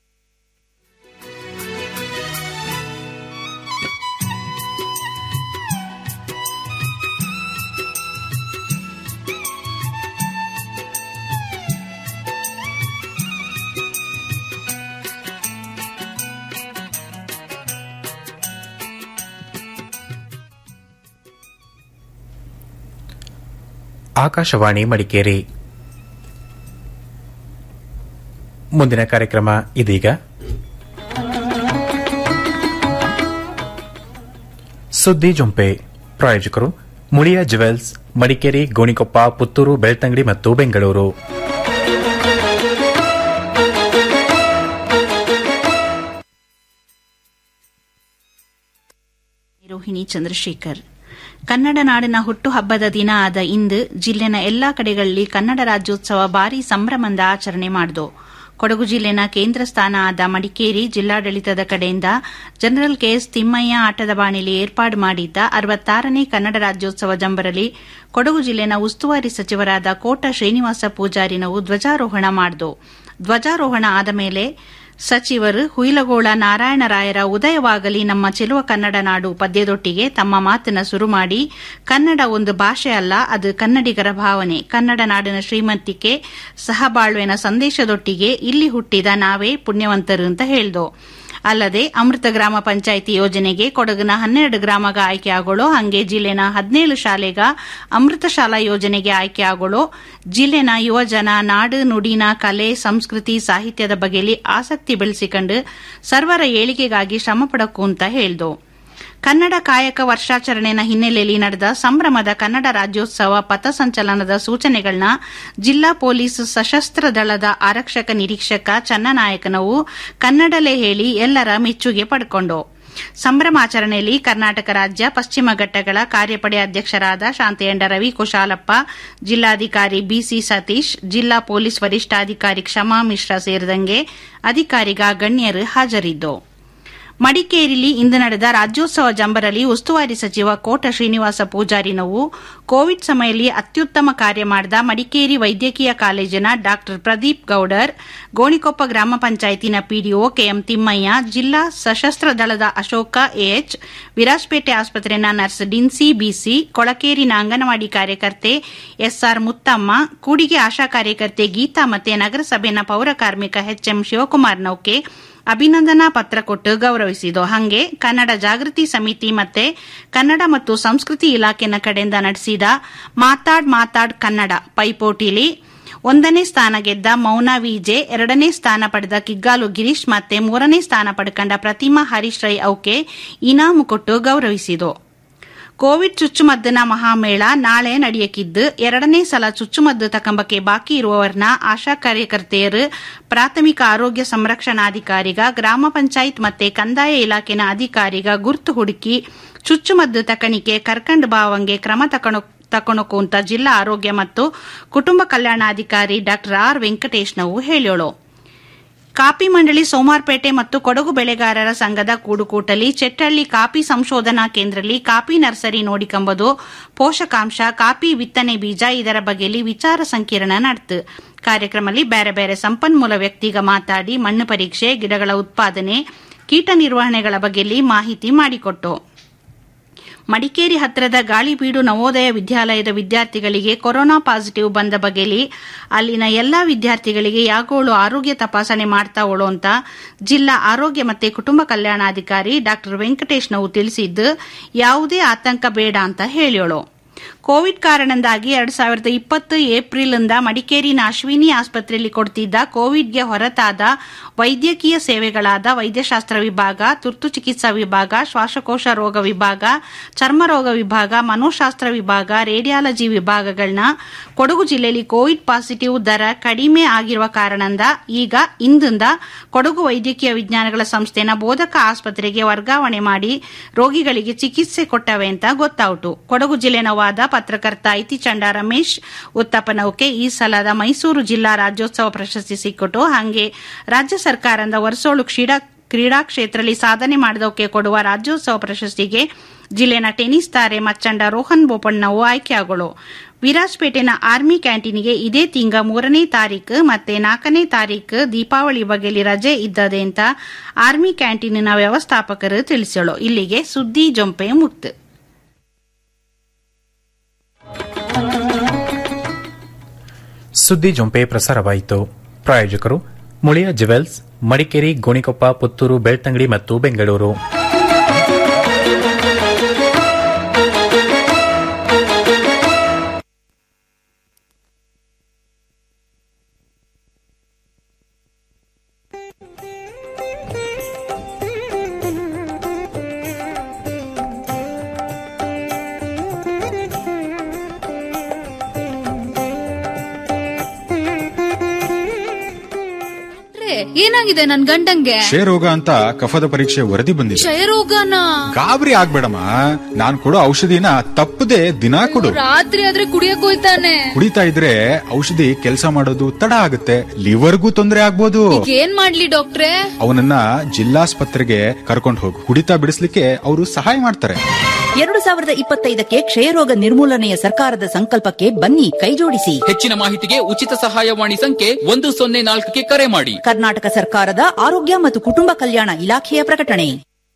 Speaker 2: ಆಕಾಶವಾಣಿ ಮಡಿಕೇರಿ ಮುಂದಿನ ಕಾರ್ಯಕ್ರಮ ಇದೀಗ ಸುದ್ದಿ ಜೊಂಪೆ ಪ್ರಾಯೋಜಕರು ಮುಳಿಯ ಜುವೆಲ್ಸ್ ಮಡಿಕೇರಿ ಗೋಣಿಕೊಪ್ಪ ಪುತ್ತೂರು ಬೆಳ್ತಂಗಡಿ ಮತ್ತು ಬೆಂಗಳೂರು
Speaker 11: ರೋಹಿಣಿ ಚಂದ್ರಶೇಖರ್ ಕನ್ನಡ ನಾಡಿನ ಹುಟ್ಟುಹಬ್ಬದ ದಿನ ಆದ ಇಂದು ಜಿಲ್ಲೆನ ಎಲ್ಲಾ ಕಡೆಗಳಲ್ಲಿ ಕನ್ನಡ ರಾಜ್ಯೋತ್ಸವ ಭಾರಿ ಸಂಭ್ರಮದ ಆಚರಣೆ ಮಾಡಿದು ಕೊಡಗು ಜಿಲ್ಲೆನ ಕೇಂದ್ರ ಸ್ಥಾನ ಆದ ಮಡಿಕೇರಿ ಜಿಲ್ಲಾಡಳಿತದ ಕಡೆಯಿಂದ ಜನರಲ್ ಕೆಎಸ್ ತಿಮ್ಮಯ್ಯ ಆಟದ ಬಾಣಿಲಿ ಏರ್ಪಾಡು ಮಾಡಿದ್ದ ಅರವತ್ತಾರನೇ ಕನ್ನಡ ರಾಜ್ಯೋತ್ಸವ ಜಂಬರಲಿ ಕೊಡಗು ಜಿಲ್ಲೆನ ಉಸ್ತುವಾರಿ ಸಚಿವರಾದ ಕೋಟ ಶ್ರೀನಿವಾಸ ಪೂಜಾರಿನವು ಧ್ವಜಾರೋಹಣ ಮಾಡಿದು ಧ್ವಜಾರೋಹಣ ಆದ ಮೇಲೆ ಸಚಿವರು ಹುಯಿಲಗೋಳ ನಾರಾಯಣರಾಯರ ಉದಯವಾಗಲಿ ನಮ್ಮ ಚೆಲುವ ಕನ್ನಡ ನಾಡು ಪದ್ಯದೊಟ್ಟಿಗೆ ತಮ್ಮ ಮಾತನ್ನ ಶುರು ಮಾಡಿ ಕನ್ನಡ ಒಂದು ಭಾಷೆ ಅಲ್ಲ ಅದು ಕನ್ನಡಿಗರ ಭಾವನೆ ಕನ್ನಡ ನಾಡಿನ ಶ್ರೀಮಂತಿಕೆ ಸಹಬಾಳ್ವೆನ ಸಂದೇಶದೊಟ್ಟಿಗೆ ಇಲ್ಲಿ ಹುಟ್ಟಿದ ನಾವೇ ಪುಣ್ಯವಂತರು ಅಂತ ಹೇಳ್ದೋ ಅಲ್ಲದೆ ಅಮೃತ ಗ್ರಾಮ ಪಂಚಾಯಿತಿ ಯೋಜನೆಗೆ ಕೊಡಗಿನ ಹನ್ನೆರಡು ಗ್ರಾಮಗ ಆಯ್ಕೆ ಆಗೋಳು ಹಂಗೆ ಜಿಲ್ಲೆನ ಹದಿನೇಳು ಶಾಲೆಗ ಅಮೃತ ಶಾಲಾ ಯೋಜನೆಗೆ ಆಯ್ಕೆ ಆಗೋಳು ಜಿಲ್ಲೆನ ಯುವಜನ ನಾಡು ನುಡಿನ ಕಲೆ ಸಂಸ್ಕೃತಿ ಸಾಹಿತ್ಯದ ಬಗೆಯಲ್ಲಿ ಆಸಕ್ತಿ ಬೆಳೆಸಿಕೊಂಡು ಸರ್ವರ ಏಳಿಗೆಗಾಗಿ ಶ್ರಮ ಪಡಕು ಅಂತ ಹೇಳ್ದು ಕನ್ನಡ ಕಾಯಕ ವರ್ಷಾಚರಣೆನ ಹಿನ್ನೆಲೆಯಲ್ಲಿ ನಡೆದ ಸಂಭ್ರಮದ ಕನ್ನಡ ರಾಜ್ಯೋತ್ಸವ ಪಥಸಂಚಲನದ ಸೂಚನೆಗಳನ್ನ ಜಿಲ್ಲಾ ಪೊಲೀಸ್ ಸಶಸ್ತ್ರ ದಳದ ಆರಕ್ಷಕ ನಿರೀಕ್ಷಕ ಚನ್ನನಾಯಕನವು ಕನ್ನಡಲೇ ಹೇಳಿ ಎಲ್ಲರ ಮೆಚ್ಚುಗೆ ಪಡ್ಕೊಂಡು ಸಂಭ್ರಮಾಚರಣೆಯಲ್ಲಿ ಕರ್ನಾಟಕ ರಾಜ್ಯ ಪಶ್ಚಿಮ ಘಟ್ಟಗಳ ಕಾರ್ಯಪಡೆ ಅಧ್ಯಕ್ಷರಾದ ಶಾಂತಯಂಡ ರವಿ ಕುಶಾಲಪ್ಪ ಜಿಲ್ಲಾಧಿಕಾರಿ ಬಿಸಿ ಸತೀಶ್ ಜಿಲ್ಲಾ ಪೊಲೀಸ್ ವರಿಷ್ಠಾಧಿಕಾರಿ ಕ್ಷಮಾ ಮಿಶ್ರಾ ಸೇರಿದಂಗೆ ಅಧಿಕಾರಿಗ ಗಣ್ಯರು ಹಾಜರಿದ್ದು ಮಡಿಕೇರಿಲಿ ಇಂದು ನಡೆದ ರಾಜ್ಯೋತ್ಸವ ಜಂಬರಲ್ಲಿ ಉಸ್ತುವಾರಿ ಸಚಿವ ಕೋಟ ಶ್ರೀನಿವಾಸ ಪೂಜಾರಿನವು ಕೋವಿಡ್ ಸಮಯದಲ್ಲಿ ಅತ್ಯುತ್ತಮ ಕಾರ್ಯ ಮಾಡಿದ ಮಡಿಕೇರಿ ವೈದ್ಯಕೀಯ ಕಾಲೇಜಿನ ಡಾ ಪ್ರದೀಪ್ ಗೌಡರ್ ಗೋಣಿಕೊಪ್ಪ ಗ್ರಾಮ ಪಂಚಾಯತಿನ ಪಿಡಿಒ ಕೆಎಂ ತಿಮ್ಮಯ್ಯ ಜಿಲ್ಲಾ ಸಶಸ್ತ್ರ ದಳದ ಅಶೋಕ ಎಎಚ್ ವಿರಾಜಪೇಟೆ ಆಸ್ಪತ್ರೆನ ನರ್ಸ್ ಡಿನ್ಸಿ ಬಿಸಿ ಕೊಳಕೇರಿನ ಅಂಗನವಾಡಿ ಕಾರ್ಯಕರ್ತೆ ಎಸ್ಆರ್ ಮುತ್ತಮ್ಮ ಕೂಡಿಗೆ ಆಶಾ ಕಾರ್ಯಕರ್ತೆ ಗೀತಾ ಮತ್ತೆ ನಗರಸಭೆನ ಪೌರ ಕಾರ್ಮಿಕ ಎಚ್ಎಂ ಶಿವಕುಮಾರ್ ನೌಕೆ ಅಭಿನಂದನಾ ಪತ್ರ ಕೊಟ್ಟು ಗೌರವಿಸಿದ್ದು ಹಂಗೆ ಕನ್ನಡ ಜಾಗೃತಿ ಸಮಿತಿ ಮತ್ತೆ ಕನ್ನಡ ಮತ್ತು ಸಂಸ್ಕೃತಿ ಇಲಾಖೆನ ಕಡೆಯಿಂದ ನಡೆಸಿದ ಮಾತಾಡ್ ಮಾತಾಡ್ ಕನ್ನಡ ಪೈಪೋಟಿಲಿ ಒಂದನೇ ಸ್ಥಾನ ಗೆದ್ದ ಮೌನ ವಿಜೆ ಎರಡನೇ ಸ್ಥಾನ ಪಡೆದ ಕಿಗ್ಗಾಲು ಗಿರೀಶ್ ಮತ್ತೆ ಮೂರನೇ ಸ್ಥಾನ ಪಡ್ಕೊಂಡ ಪ್ರತಿಮಾ ಹರೀಶ್ ರೈ ಅವಕ್ಕೆ ಇನಾಮು ಕೊಟ್ಟು ಗೌರವಿಸಿತು ಕೋವಿಡ್ ಚುಚ್ಚುಮದ್ದಿನ ಮಹಾಮೇಳ ನಾಳೆ ನಡೆಯಕಿದ್ದು ಎರಡನೇ ಸಲ ಚುಚ್ಚುಮದ್ದು ತಕಂಬಕ್ಕೆ ಬಾಕಿ ಇರುವವರನ್ನ ಆಶಾ ಕಾರ್ಯಕರ್ತೆಯರು ಪ್ರಾಥಮಿಕ ಆರೋಗ್ಯ ಸಂರಕ್ಷಣಾಧಿಕಾರಿಗ ಗ್ರಾಮ ಪಂಚಾಯತ್ ಮತ್ತೆ ಕಂದಾಯ ಇಲಾಖೆನ ಅಧಿಕಾರಿಗ ಗುರ್ತು ಹುಡುಕಿ ಚುಚ್ಚುಮದ್ದು ತಕಣಿಕೆ ಕರ್ಕಂಡ್ ಬಾವಂಗೆ ಕ್ರಮ ತಕಣು ತಕೊಣಕು ಅಂತ ಜಿಲ್ಲಾ ಆರೋಗ್ಯ ಮತ್ತು ಕುಟುಂಬ ಕಲ್ಯಾಣಾಧಿಕಾರಿ ಡಾ ಆರ್ ವೆಂಕಟೇಶ್ನವು ಹೇಳೋಳು ಕಾಪಿ ಮಂಡಳಿ ಸೋಮಾರ್ಪೇಟೆ ಮತ್ತು ಕೊಡಗು ಬೆಳೆಗಾರರ ಸಂಘದ ಕೂಡುಕೂಟಲಿ ಚೆಟ್ಟಳ್ಳಿ ಕಾಪಿ ಸಂಶೋಧನಾ ಕೇಂದ್ರದಲ್ಲಿ ಕಾಪಿ ನರ್ಸರಿ ನೋಡಿಕೊಂಬುದು ಪೋಷಕಾಂಶ ಕಾಪಿ ಬಿತ್ತನೆ ಬೀಜ ಇದರ ಬಗೆಯಲ್ಲಿ ವಿಚಾರ ಸಂಕಿರಣ ನಡೆತು ಕಾರ್ಯಕ್ರಮದಲ್ಲಿ ಬೇರೆ ಬೇರೆ ಸಂಪನ್ಮೂಲ ವ್ಯಕ್ತಿಗ ಮಾತಾಡಿ ಮಣ್ಣು ಪರೀಕ್ಷೆ ಗಿಡಗಳ ಉತ್ಪಾದನೆ ಕೀಟ ನಿರ್ವಹಣೆಗಳ ಬಗೆಯಲ್ಲಿ ಮಾಹಿತಿ ಮಾಡಿಕೊಟ್ಟು ಮಡಿಕೇರಿ ಹತ್ತಿರದ ಗಾಳಿಬೀಡು ನವೋದಯ ವಿದ್ಯಾಲಯದ ವಿದ್ಯಾರ್ಥಿಗಳಿಗೆ ಕೊರೋನಾ ಪಾಸಿಟಿವ್ ಬಂದ ಬಗೆಯಲ್ಲಿ ಅಲ್ಲಿನ ಎಲ್ಲಾ ವಿದ್ಯಾರ್ಥಿಗಳಿಗೆ ಯಾಗೋಳು ಆರೋಗ್ಯ ತಪಾಸಣೆ ಮಾಡ್ತಾವಳು ಅಂತ ಜಿಲ್ಲಾ ಆರೋಗ್ಯ ಮತ್ತು ಕುಟುಂಬ ಕಲ್ಯಾಣಾಧಿಕಾರಿ ಡಾ ವೆಂಕಟೇಶ್ ನಾವು ತಿಳಿಸಿದ್ದು ಯಾವುದೇ ಆತಂಕ ಬೇಡ ಅಂತ ಹೇಳಿಯೋಳು ಕೋವಿಡ್ ಕಾರಣದಿಂದಾಗಿ ಎರಡ್ ಸಾವಿರದ ಇಪ್ಪತ್ತು ಏಪ್ರಿಲ್ನಿಂದ ಮಡಿಕೇರಿನ ಅಶ್ವಿನಿ ಆಸ್ಪತ್ರೆಯಲ್ಲಿ ಕೊಡ್ತಿದ್ದ ಕೋವಿಡ್ಗೆ ಹೊರತಾದ ವೈದ್ಯಕೀಯ ಸೇವೆಗಳಾದ ವೈದ್ಯಶಾಸ್ತ್ರ ವಿಭಾಗ ತುರ್ತು ಚಿಕಿತ್ಸಾ ವಿಭಾಗ ಶ್ವಾಸಕೋಶ ರೋಗ ವಿಭಾಗ ಚರ್ಮರೋಗ ವಿಭಾಗ ಮನೋಶಾಸ್ತ್ರ ವಿಭಾಗ ರೇಡಿಯಾಲಜಿ ವಿಭಾಗಗಳನ್ನ ಕೊಡಗು ಜಿಲ್ಲೆಯಲ್ಲಿ ಕೋವಿಡ್ ಪಾಸಿಟಿವ್ ದರ ಕಡಿಮೆ ಆಗಿರುವ ಕಾರಣದಿಂದ ಈಗ ಇಂದಿಂದ ಕೊಡಗು ವೈದ್ಯಕೀಯ ವಿಜ್ಞಾನಗಳ ಸಂಸ್ಥೆನ ಬೋಧಕ ಆಸ್ಪತ್ರೆಗೆ ವರ್ಗಾವಣೆ ಮಾಡಿ ರೋಗಿಗಳಿಗೆ ಚಿಕಿತ್ಸೆ ಕೊಟ್ಟವೆ ಅಂತ ಗೊತ್ತಾಯಿತು ಕೊಡಗು ಜಿಲ್ಲೆನ ವಾದ ಪತ್ರಕರ್ತ ಐತಿಚಂಡ ರಮೇಶ್ ಉತ್ತಪ್ಪನೌಕೆ ಈ ಸಲದ ಮೈಸೂರು ಜಿಲ್ಲಾ ರಾಜ್ಯೋತ್ಸವ ಪ್ರಶಸ್ತಿ ಸಿಕ್ಕಿತು ಹಾಗೆ ರಾಜ್ಯ ಸರ್ಕಾರದಿಂದ ವರ್ಷೋಳು ಕ್ರೀಡಾ ಕ್ರೀಡಾ ಕ್ಷೇತ್ರದಲ್ಲಿ ಸಾಧನೆ ಮಾಡಿದವಕ್ಕೆ ಕೊಡುವ ರಾಜ್ಯೋತ್ಸವ ಪ್ರಶಸ್ತಿಗೆ ಜಿಲ್ಲೆನ ಟೆನಿಸ್ ತಾರೆ ಮಚ್ಚಂಡ ರೋಹನ್ ಬೋಪಣ್ಣವು ಆಯ್ಕೆಯಾಗಳು ವಿರಾಜಪೇಟೆನ ಆರ್ಮಿ ಕ್ಯಾಂಟೀನ್ಗೆ ಇದೇ ತಿಂಗ ಮೂರನೇ ತಾರೀಕು ಮತ್ತೆ ನಾಲ್ಕನೇ ತಾರೀಕು ದೀಪಾವಳಿ ಬಗೆಯಲ್ಲಿ ರಜೆ ಇದ್ದದೆ ಅಂತ ಆರ್ಮಿ ಕ್ಯಾಂಟೀನಿನ ವ್ಯವಸ್ಥಾಪಕರು ತಿಳಿಸಳು ಇಲ್ಲಿಗೆ ಸುದ್ದಿ ಜೊಂಪೆ ಮುಕ್ತು
Speaker 2: ಸುದ್ದಿ ಜೊಂಪೆ ಪ್ರಸಾರವಾಯಿತು ಪ್ರಾಯೋಜಕರು ಮುಳಿಯ ಜುವೆಲ್ಸ್ ಮಡಿಕೇರಿ ಗೋಣಿಕೊಪ್ಪ ಪುತ್ತೂರು ಬೆಳ್ತಂಗಡಿ ಮತ್ತು ಬೆಂಗಳೂರು
Speaker 12: ಏನ ಏನಾಗಿದೆ ನನ್ ಗಂಡಂಗೆ
Speaker 13: ಕ್ಷಯರೋಗ ಅಂತ ಕಫದ ಪರೀಕ್ಷೆ ವರದಿ ಬಂದಿದೆ
Speaker 12: ಕ್ಷಯರೋಗನ
Speaker 13: ಗಾಬರಿ ಆಗ್ಬೇಡಮ್ಮ ನಾನ್ ಕೊಡೋ ಔಷಧಿನ ತಪ್ಪದೆ ದಿನಾ ಕೊಡು
Speaker 12: ರಾತ್ರಿ ಆದ್ರೆ ಕುಡಿಯಕ್ ಹೋಯ್ತಾನೆ
Speaker 13: ಕುಡಿತಾ ಇದ್ರೆ ಔಷಧಿ ಕೆಲಸ ಮಾಡೋದು ತಡ ಆಗುತ್ತೆ ಲಿವರ್ಗೂ ತೊಂದರೆ ಆಗ್ಬೋದು
Speaker 12: ಈಗ ಏನ್ ಮಾಡ್ಲಿ ಡಾಕ್ಟ್ರೆ
Speaker 13: ಅವನನ್ನ ಜಿಲ್ಲಾಸ್ಪತ್ರೆಗೆ ಕರ್ಕೊಂಡು ಹೋಗು ಕುಡಿತಾ ಬಿಡಿಸ್ಲಿಕ್ಕೆ ಅವರು ಸಹಾಯ ಮಾಡ್ತಾರೆ
Speaker 10: ಎರಡು ಸಾವಿರದ ಇಪ್ಪತ್ತೈದಕ್ಕೆ ಕ್ಷಯರೋಗ ನಿರ್ಮೂಲನೆಯ ಸರ್ಕಾರದ ಸಂಕಲ್ಪಕ್ಕೆ ಬನ್ನಿ ಕೈಜೋಡಿಸಿ
Speaker 14: ಹೆಚ್ಚಿನ ಮಾಹಿತಿಗೆ ಉಚಿತ ಸಹಾಯವಾಣಿ ಸಂಖ್ಯೆ ಒಂದು ಸೊನ್ನೆ ನಾಲ್ಕಕ್ಕೆ ಕರೆ ಮಾಡಿ
Speaker 10: ಕರ್ನಾಟಕ ಸರ್ಕಾರದ ಆರೋಗ್ಯ ಮತ್ತು ಕುಟುಂಬ ಕಲ್ಯಾಣ ಇಲಾಖೆಯ ಪ್ರಕಟಣೆ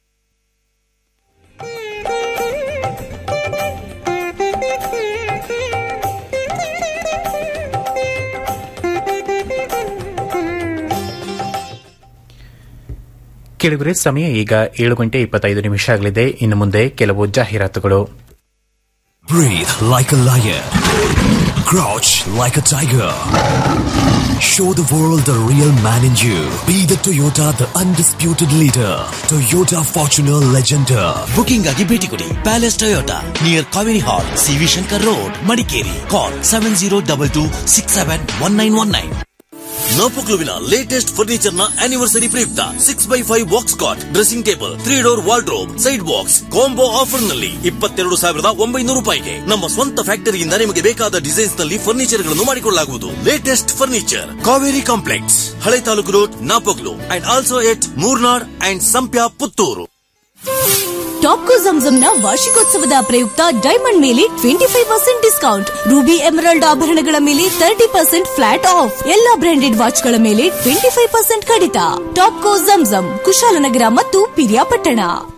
Speaker 2: ಕೇಳಿದರೆ ಸಮಯ ಈಗ ಏಳು ಗಂಟೆ ಇಪ್ಪತ್ತೈದು ನಿಮಿಷ ಆಗಲಿದೆ ಇನ್ನು ಮುಂದೆ ಕೆಲವು ಜಾಹೀರಾತುಗಳು
Speaker 15: Breathe like a lion. Crouch like a tiger. Show the world the real man in you. Be the Toyota, the undisputed leader. Toyota Fortuner Legender.
Speaker 16: Booking ಆಗಿ ಭೇಟಿ ಕೊಡಿ palace Toyota near Kaveri hall C V Shankar road Madikeri call seven zero double two six seven one nine one nine ನೋಪುಕ್ಲುವಿನ ಲೇಟೆಸ್ಟ್ ಫರ್ನಿಚರ್ ನ ಆನಿವರ್ಸರಿ ಪ್ರಯುಕ್ತ six by five box cot dressing table three door wardrobe side box combo offer ನಲ್ಲಿ ಇಪ್ಪತ್ತೆರಡು ಸಾವಿರದ ಒಂಬೈನೂರು ರೂಪಾಯಿಗೆ ನಮ್ಮ ಸ್ವಂತ ಫ್ಯಾಕ್ಟರಿಯಿಂದ ನಿಮಗೆ ಬೇಕಾದ ಡಿಸೈನ್ಸ್ ನಲ್ಲಿ ಫರ್ನಿಚರ್ ಗಳನ್ನು ಮಾಡಿಕೊಳ್ಳಲಾಗುವುದು ಲೇಟೆಸ್ಟ್ ಫರ್ನಿಚರ್ ಕಾವೇರಿ ಕಾಂಪ್ಲೆಕ್ಸ್ ಹಳೆ taluk road Napoklu and also at Murnad and Sampya Puttur
Speaker 17: Topco ಜಂಜಂನ ವಾರ್ಷಿಕೋತ್ಸವದ ಪ್ರಯುಕ್ತ ಡೈಮಂಡ್ ಮೇಲೆ twenty five percent discount ruby emerald ಆಭರಣಗಳ ಮೇಲೆ ತರ್ಟಿ ಪರ್ಸೆಂಟ್ ಫ್ಲಾಟ್ ಆಫ್ ಎಲ್ಲಾ ಬ್ರಾಂಡೆಡ್ ವಾಚ್ಗಳ ಮೇಲೆ ಟ್ವೆಂಟಿ ಫೈವ್ ಪರ್ಸೆಂಟ್ ಕಡಿತ ಟಾಪ್ಕೋ ಜಂಜಂ ಕುಶಾಲನಗರ ಮತ್ತು ಪಿರಿಯಾಪಟ್ಟಣ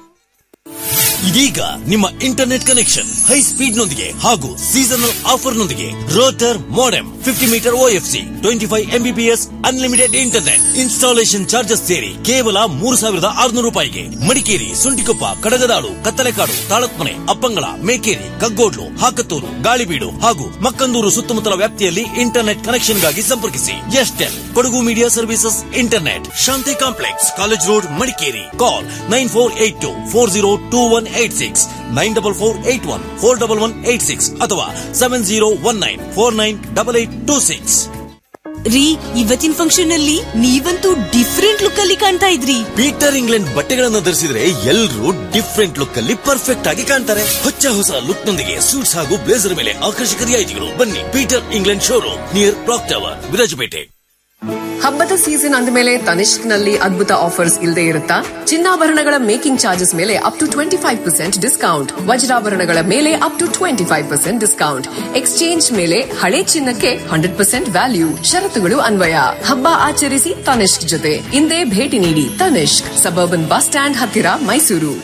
Speaker 16: ಇದೀಗ ನಿಮ್ಮ ಇಂಟರ್ನೆಟ್ ಕನೆಕ್ಷನ್ ಹೈ ಸ್ಪೀಡ್ ನೊಂದಿಗೆ ಹಾಗೂ ಸೀಸನಲ್ ಆಫರ್ ನೊಂದಿಗೆ router modem fifty metre OFC twenty five Mbps unlimited internet installation charges ಸೇರಿ ಕೇವಲ ಮೂರು ಸಾವಿರದ ಆರುನೂರು ರೂಪಾಯಿಗೆ ಮಡಿಕೇರಿ ಸುಂಟಿಕೊಪ್ಪ ಕಡಗದಾಳು ಕತ್ತಲೆಕಾಡು ತಾಳತ್ಮನೆ ಅಪ್ಪಂಗಳ ಮೇಕೇರಿ ಕಗ್ಗೋಡ್ಲು ಹಾಕತ್ತೂರು ಗಾಳಿಬೀಡು ಹಾಗೂ ಮಕ್ಕಂದೂರು ಸುತ್ತಮುತ್ತಲ ವ್ಯಾಪ್ತಿಯಲ್ಲಿ ಇಂಟರ್ನೆಟ್ ಕನೆಕ್ಷನ್ಗಾಗಿ ಸಂಪರ್ಕಿಸಿ ಎಸ್ಟೆಲ್ Kodagu media services internet Shanti complex college road Madikeri call nine four eight two four zero two one eight six nine double four eight one four double one eight six ಅಥವಾ seven zero one nine four nine double eight two six
Speaker 17: ರೀ ಇವತ್ತಿನ ಫಂಕ್ಷನ್ ಅಲ್ಲಿ ನೀವಂತೂ ಡಿಫ್ರೆಂಟ್ ಲುಕ್ ಅಲ್ಲಿ ಕಾಣ್ತಾ ಇದ್ರಿ
Speaker 16: ಪೀಟರ್ ಇಂಗ್ಲೆಂಡ್ ಬಟ್ಟೆಗಳನ್ನು ಧರಿಸಿದ್ರೆ ಎಲ್ಲರೂ ಡಿಫ್ರೆಂಟ್ ಲುಕ್ ಅಲ್ಲಿ ಪರ್ಫೆಕ್ಟ್ ಆಗಿ ಕಾಣ್ತಾರೆ ಹೊಚ್ಚ ಹೊಸ ಲುಕ್ ನೊಂದಿಗೆ ಸೂಟ್ಸ್ ಹಾಗೂ ಬ್ಲೇಸರ್ ಮೇಲೆ ಆಕರ್ಷಕ ರಿಯಾಯಿತಿಗಳು ಬನ್ನಿ Peter England showroom near clock tower Virajpet
Speaker 18: ಹಬ್ಬದ ಸೀಸನ್ ಅಂದಮೇಲೆ ತನಿಷ್ಕ್ ನಲ್ಲಿ ಅದ್ಭುತ ಆಫರ್ಸ್ ಇಲ್ಲದೆ ಇರುತ್ತಾ ಚಿನ್ನಾಭರಣಗಳ ಮೇಕಿಂಗ್ ಚಾರ್ಜಸ್ ಮೇಲೆ up to twenty five percent discount ವಜ್ರಾಭರಣಗಳ ಮೇಲೆ up to twenty five percent discount exchange ಮೇಲೆ ಹಳೆ ಚಿನ್ನಕ್ಕೆ ಹಂಡ್ರೆಡ್ ಪರ್ಸೆಂಟ್ ವ್ಯಾಲ್ಯೂ ಷರತ್ತುಗಳು ಅನ್ವಯ ಹಬ್ಬ ಆಚರಿಸಿ ತನಿಷ್ಕ್ ಜೊತೆ ಇಂದೇ ಭೇಟಿ ನೀಡಿ ತನಿಷ್ಕ್ ಸಬರ್ಬನ್ ಬಸ್ ಸ್ಟ್ಯಾಂಡ್ ಹತ್ತಿರ Mysuru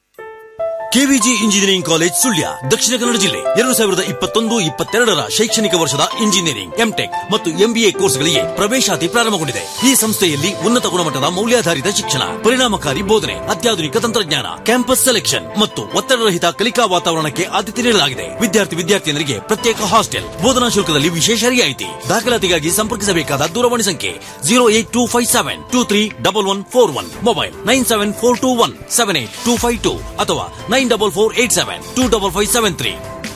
Speaker 16: KVG engineering college Sullia Dakshina Kannada ಜಿಲ್ಲೆ ಎರಡು ಸಾವಿರದ ಇಪ್ಪತ್ತೊಂದು ಇಪ್ಪತ್ತೆರಡರ ಶೈಕ್ಷಣಿಕ ವರ್ಷದ ಇಂಜಿನಿಯರಿಂಗ್ ಎಂಟೆಕ್ ಮತ್ತು ಎಂಬಿಎ ಕೋರ್ಸ್ಗಳಿಗೆ ಪ್ರವೇಶಾತಿ ಪ್ರಾರಂಭಗೊಂಡಿದೆ ಈ ಸಂಸ್ಥೆಯಲ್ಲಿ ಉನ್ನತ ಗುಣಮಟ್ಟದ ಮೌಲ್ಯಾಧಾರಿತ ಶಿಕ್ಷಣ ಪರಿಣಾಮಕಾರಿ ಬೋಧನೆ ಅತ್ಯಾಧುನಿಕ ತಂತ್ರಜ್ಞಾನ ಕ್ಯಾಂಪಸ್ ಸೆಲೆಕ್ಷನ್ ಮತ್ತು ಒತ್ತಡರಹಿತ ಕಲಿಕಾ ವಾತಾವರಣಕ್ಕೆ ಆದ್ಯತೆ ನೀಡಲಾಗಿದೆ ವಿದ್ಯಾರ್ಥಿ ವಿದ್ಯಾರ್ಥಿನಿಯರಿಗೆ ಪ್ರತ್ಯೇಕ ಹಾಸ್ಟೆಲ್ ಬೋಧನಾ ಶುಲ್ಕದಲ್ಲಿ ವಿಶೇಷ ರಿಯಾಯಿತಿ ದಾಖಲಾತಿಗಾಗಿ ಸಂಪರ್ಕಿಸಬೇಕಾದ ದೂರವಾಣಿ ಸಂಖ್ಯೆ zero eight two five seven two three double one four one mobile nine seven four two one seven eight two five two ಅಥವಾ nine double four eight seven two double five seven three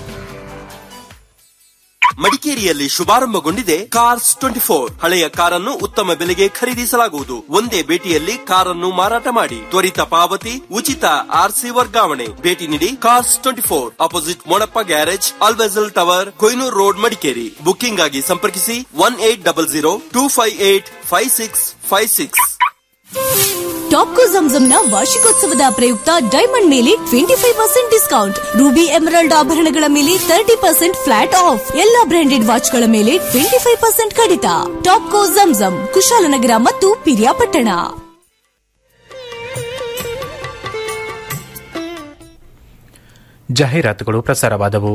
Speaker 19: ಮಡಿಕೇರಿಯಲ್ಲಿ ಶುಭಾರಂಭಗೊಂಡಿದೆ ಕಾರ್ಸ್ ಟ್ವೆಂಟಿ ಫೋರ್ ಹಳೆಯ ಕಾರನ್ನು ಉತ್ತಮ ಬೆಲೆಗೆ ಖರೀದಿಸಲಾಗುವುದು ಒಂದೇ ಭೇಟಿಯಲ್ಲಿ ಕಾರನ್ನು ಮಾರಾಟ ಮಾಡಿ ತ್ವರಿತ ಪಾವತಿ ಉಚಿತ ಆರ್ಸಿ ವರ್ಗಾವಣೆ ಭೇಟಿ ನೀಡಿ cars twenty four opposite Monappa garage ಅಲ್ವೆಜಲ್ tower Kohinoor road Madikeri booking ಆಗಿ ಸಂಪರ್ಕಿಸಿ one eight double zero two five eight five six five six
Speaker 17: Topco ಜಂಜಂನ ವಾರ್ಷಿಕೋತ್ಸವದ ಪ್ರಯುಕ್ತ ಡೈಮಂಡ್ ಮೇಲೆ twenty five percent discount ruby emerald ಆಭರಣಗಳ ಮೇಲೆ ತರ್ಟಿ ಪರ್ಸೆಂಟ್ ಫ್ಲಾಟ್ ಆಫ್ ಎಲ್ಲಾ ಬ್ರಾಂಡೆಡ್ ವಾಚ್ಗಳ ಮೇಲೆ ಟ್ವೆಂಟಿ ಫೈವ್ ಪರ್ಸೆಂಟ್ ಕಡಿತ ಟಾಪ್ಕೋ ಜಂಜಂ ಕುಶಾಲನಗರ ಮತ್ತು ಪಿರಿಯಾಪಟ್ಟಣ
Speaker 2: ಜಾಹೀರಾತುಗಳು ಪ್ರಸಾರವಾದವು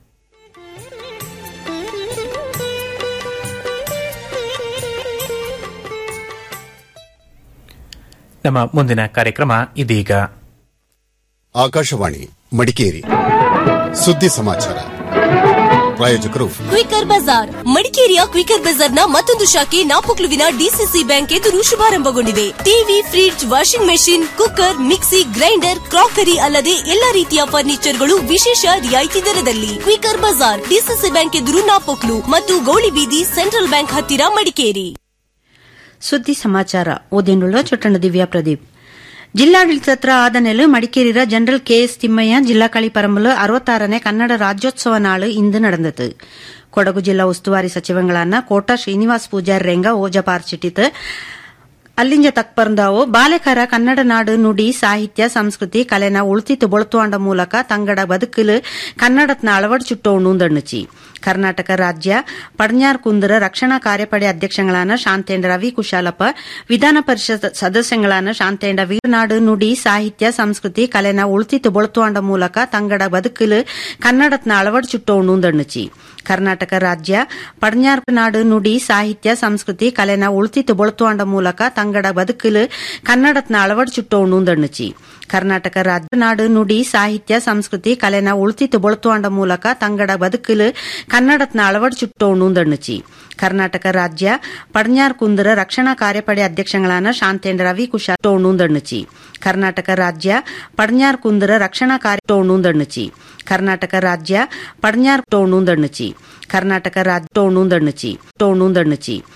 Speaker 2: ನಮ್ಮ ಮುಂದಿನ ಕಾರ್ಯಕ್ರಮ ಇದೀಗ
Speaker 20: ಆಕಾಶವಾಣಿ ಮಡಿಕೇರಿ ಸುದ್ದಿ ಸಮಾಚಾರ ಪ್ರಾಯೋಜಕರು
Speaker 17: ಕ್ವಿಕರ್ ಬಜಾರ್ ಮಡಿಕೇರಿಯ ಕ್ವಿಕರ್ ಬಜಾರ್ನ ಮತ್ತೊಂದು ಶಾಖೆ ನಾಪೊಕ್ಲುವಿನ ಡಿಸಿಸಿ ಬ್ಯಾಂಕ್ ಎದುರು ಶುಭಾರಂಭಗೊಂಡಿದೆ TV fridge washing machine cooker mixie grinder crockery ಅಲ್ಲದೆ ಎಲ್ಲಾ ರೀತಿಯ ಫರ್ನಿಚರ್ಗಳು ವಿಶೇಷ ರಿಯಾಯಿತಿ ದರದಲ್ಲಿ ಕ್ವಿಕರ್ ಬಜಾರ್ ಡಿಸಿಸಿ ಬ್ಯಾಂಕ್ ಎದುರು ನಾಪೊಕ್ಲು ಮತ್ತು ಗೌಳಿಬೀದಿ ಸೆಂಟ್ರಲ್ ಬ್ಯಾಂಕ್ ಹತ್ತಿರ ಮಡಿಕೇರಿ
Speaker 21: ಸುದ್ದಿ ಸಮಾಚಾರ ಓದೇನುಳ್ಳ ಚೊಟ್ಟಣ ದಿವ್ಯಾ ಪ್ರದೀಪ್ ಜಿಲ್ಲಾಡಳಿತ ಹತ್ರ ಆದ ನೆಲೆ ಮಡಿಕೇರಿಯ ಜನರಲ್ ಕೆಎಸ್ ತಿಮ್ಮಯ್ಯ ಜಿಲ್ಲಾ കളിപ്പറമ്പില് അറുപത്താറനെ കന്നഡ രാജ്യോത്സവ നാള് ഇന്ന് നടന്നത് കൊടകു ജില്ലാ ഉസ്തുവാരി സಚಿವಗಳನ್ನ ಕೋಟ ಶ್ರೀನಿವಾಸ್ ಪೂಜಾರಿ ರೆಂಗ ಓಜ ಪಾರ್ಚಿಟ್ಟಿತು ಅಲ್ಲಿಂಜ ತಕ್ಪರ್ದಾವು ಬಾಲೆಕರ ಕನ್ನಡ ನಾಡು ನುಡಿ ಸಾಹಿತ್ಯ ಸಂಸ್ಕೃತಿ ಕಲೆನ ಉಳ್ತಿತ್ತು ಬಳತುವಾಂಡ ಮೂಲಕ ತಂಗಡ ಬದುಕಲು ಕನ್ನಡತ್ನ ಅಳವಡಿಸಿಟ್ಟೋಣುಂದಣ್ಣುಚಿ ಕರ್ನಾಟಕ ರಾಜ್ಯ ಪಡഞ്ഞാർ ಕುಂದರ ರಕ್ಷಣಾ ಕಾರ್ಯಪಡೆ ಅಧ್ಯಕ್ಷಗಳಾன ಶಾಂತೇಂದ್ರ ರವಿ ಕುಶಾಲಪ್ಪ ವಿಧಾನ ಪರಿಷತ್ ಸದಸ್ಯಗಳಾன ಶಾಂತೇಂದ್ರ ವೀರನಾಡು ನುಡಿ ಸಾಹಿತ್ಯ ಸಂಸ್ಕೃತಿ ಕಲೆನ ಉಳ್ತಿತ್ತು ಬಳತುವಾಂಡ ಮೂಲಕ ತಂಗಡ ಬದುಕಲು ಕನ್ನಡತ್ನ ಅಳವಡಿಸಿಟ್ಟೋಣುಂದಣ್ಣುಚಿ ಕರ್ನಾಟಕ ರಾಜ್ಯ ಪಡഞ്ഞാರ್ ನಾಡು ನುಡಿ ಸಾಹಿತ್ಯ ಸಂಸ್ಕೃತಿ ಕಲೆನ ಉಳ್ತಿತ್ತು ಬಳತುವಾಂಡ ಮೂಲಕ ತಂಗಡ ಬದುಕಲು ಕನ್ನಡತ್ನ ಅಳವಡಿಸಿಟ್ಟೋಣುಂದಣ್ಣುಚಿ ಕರ್ನಾಟಕ ರಾಜ್ಯ ನಾಡು ನುಡಿ ಸಾಹಿತ್ಯ ಸಂಸ್ಕೃತಿ ಕಲೆನ ಉಳ್ತಿತ್ತು ಬಳತುವಾಂಡ ಮೂಲಕ ತಂಗಡ ಬದುಕಲು ಕನ್ನಡತ್ನ ಅಳವಡಿಸಿಟ್ಟೋಣುಂದಣ್ಣುಚಿ ಕರ್ನಾಟಕ ರಾಜ್ಯ ಪಡഞ്ഞാർ ಕುಂದರ ರಕ್ಷಣಾ ಕಾರ್ಯಪಡೆ ಅಧ್ಯಕ್ಷಗಳಾன ಶಾಂತೇಂದ್ರ ರವಿ ಕುಶಾಲೋಣುಂದಣ್ಣುಚಿ ಕರ್ನಾಟಕ ರಾಜ್ಯ ಪಡഞ്ഞാർ ಕುಂದರ ರಕ್ಷಣಾ ಕಾರ್ಯಟೋಣುಂದಣ್ಣುಚಿ ಕರ್ನಾಟಕ ರಾಜ್ಯ ಪಡഞ്ഞാർ ಟೋಣುಂದಣ್ಣುಚಿ ಕರ್ನಾಟಕ ರಾಜ್ಯ ಟೋಣುಂದಣ್ಣುಚಿ ಟೋಣುಂದಣ್ಣುಚಿ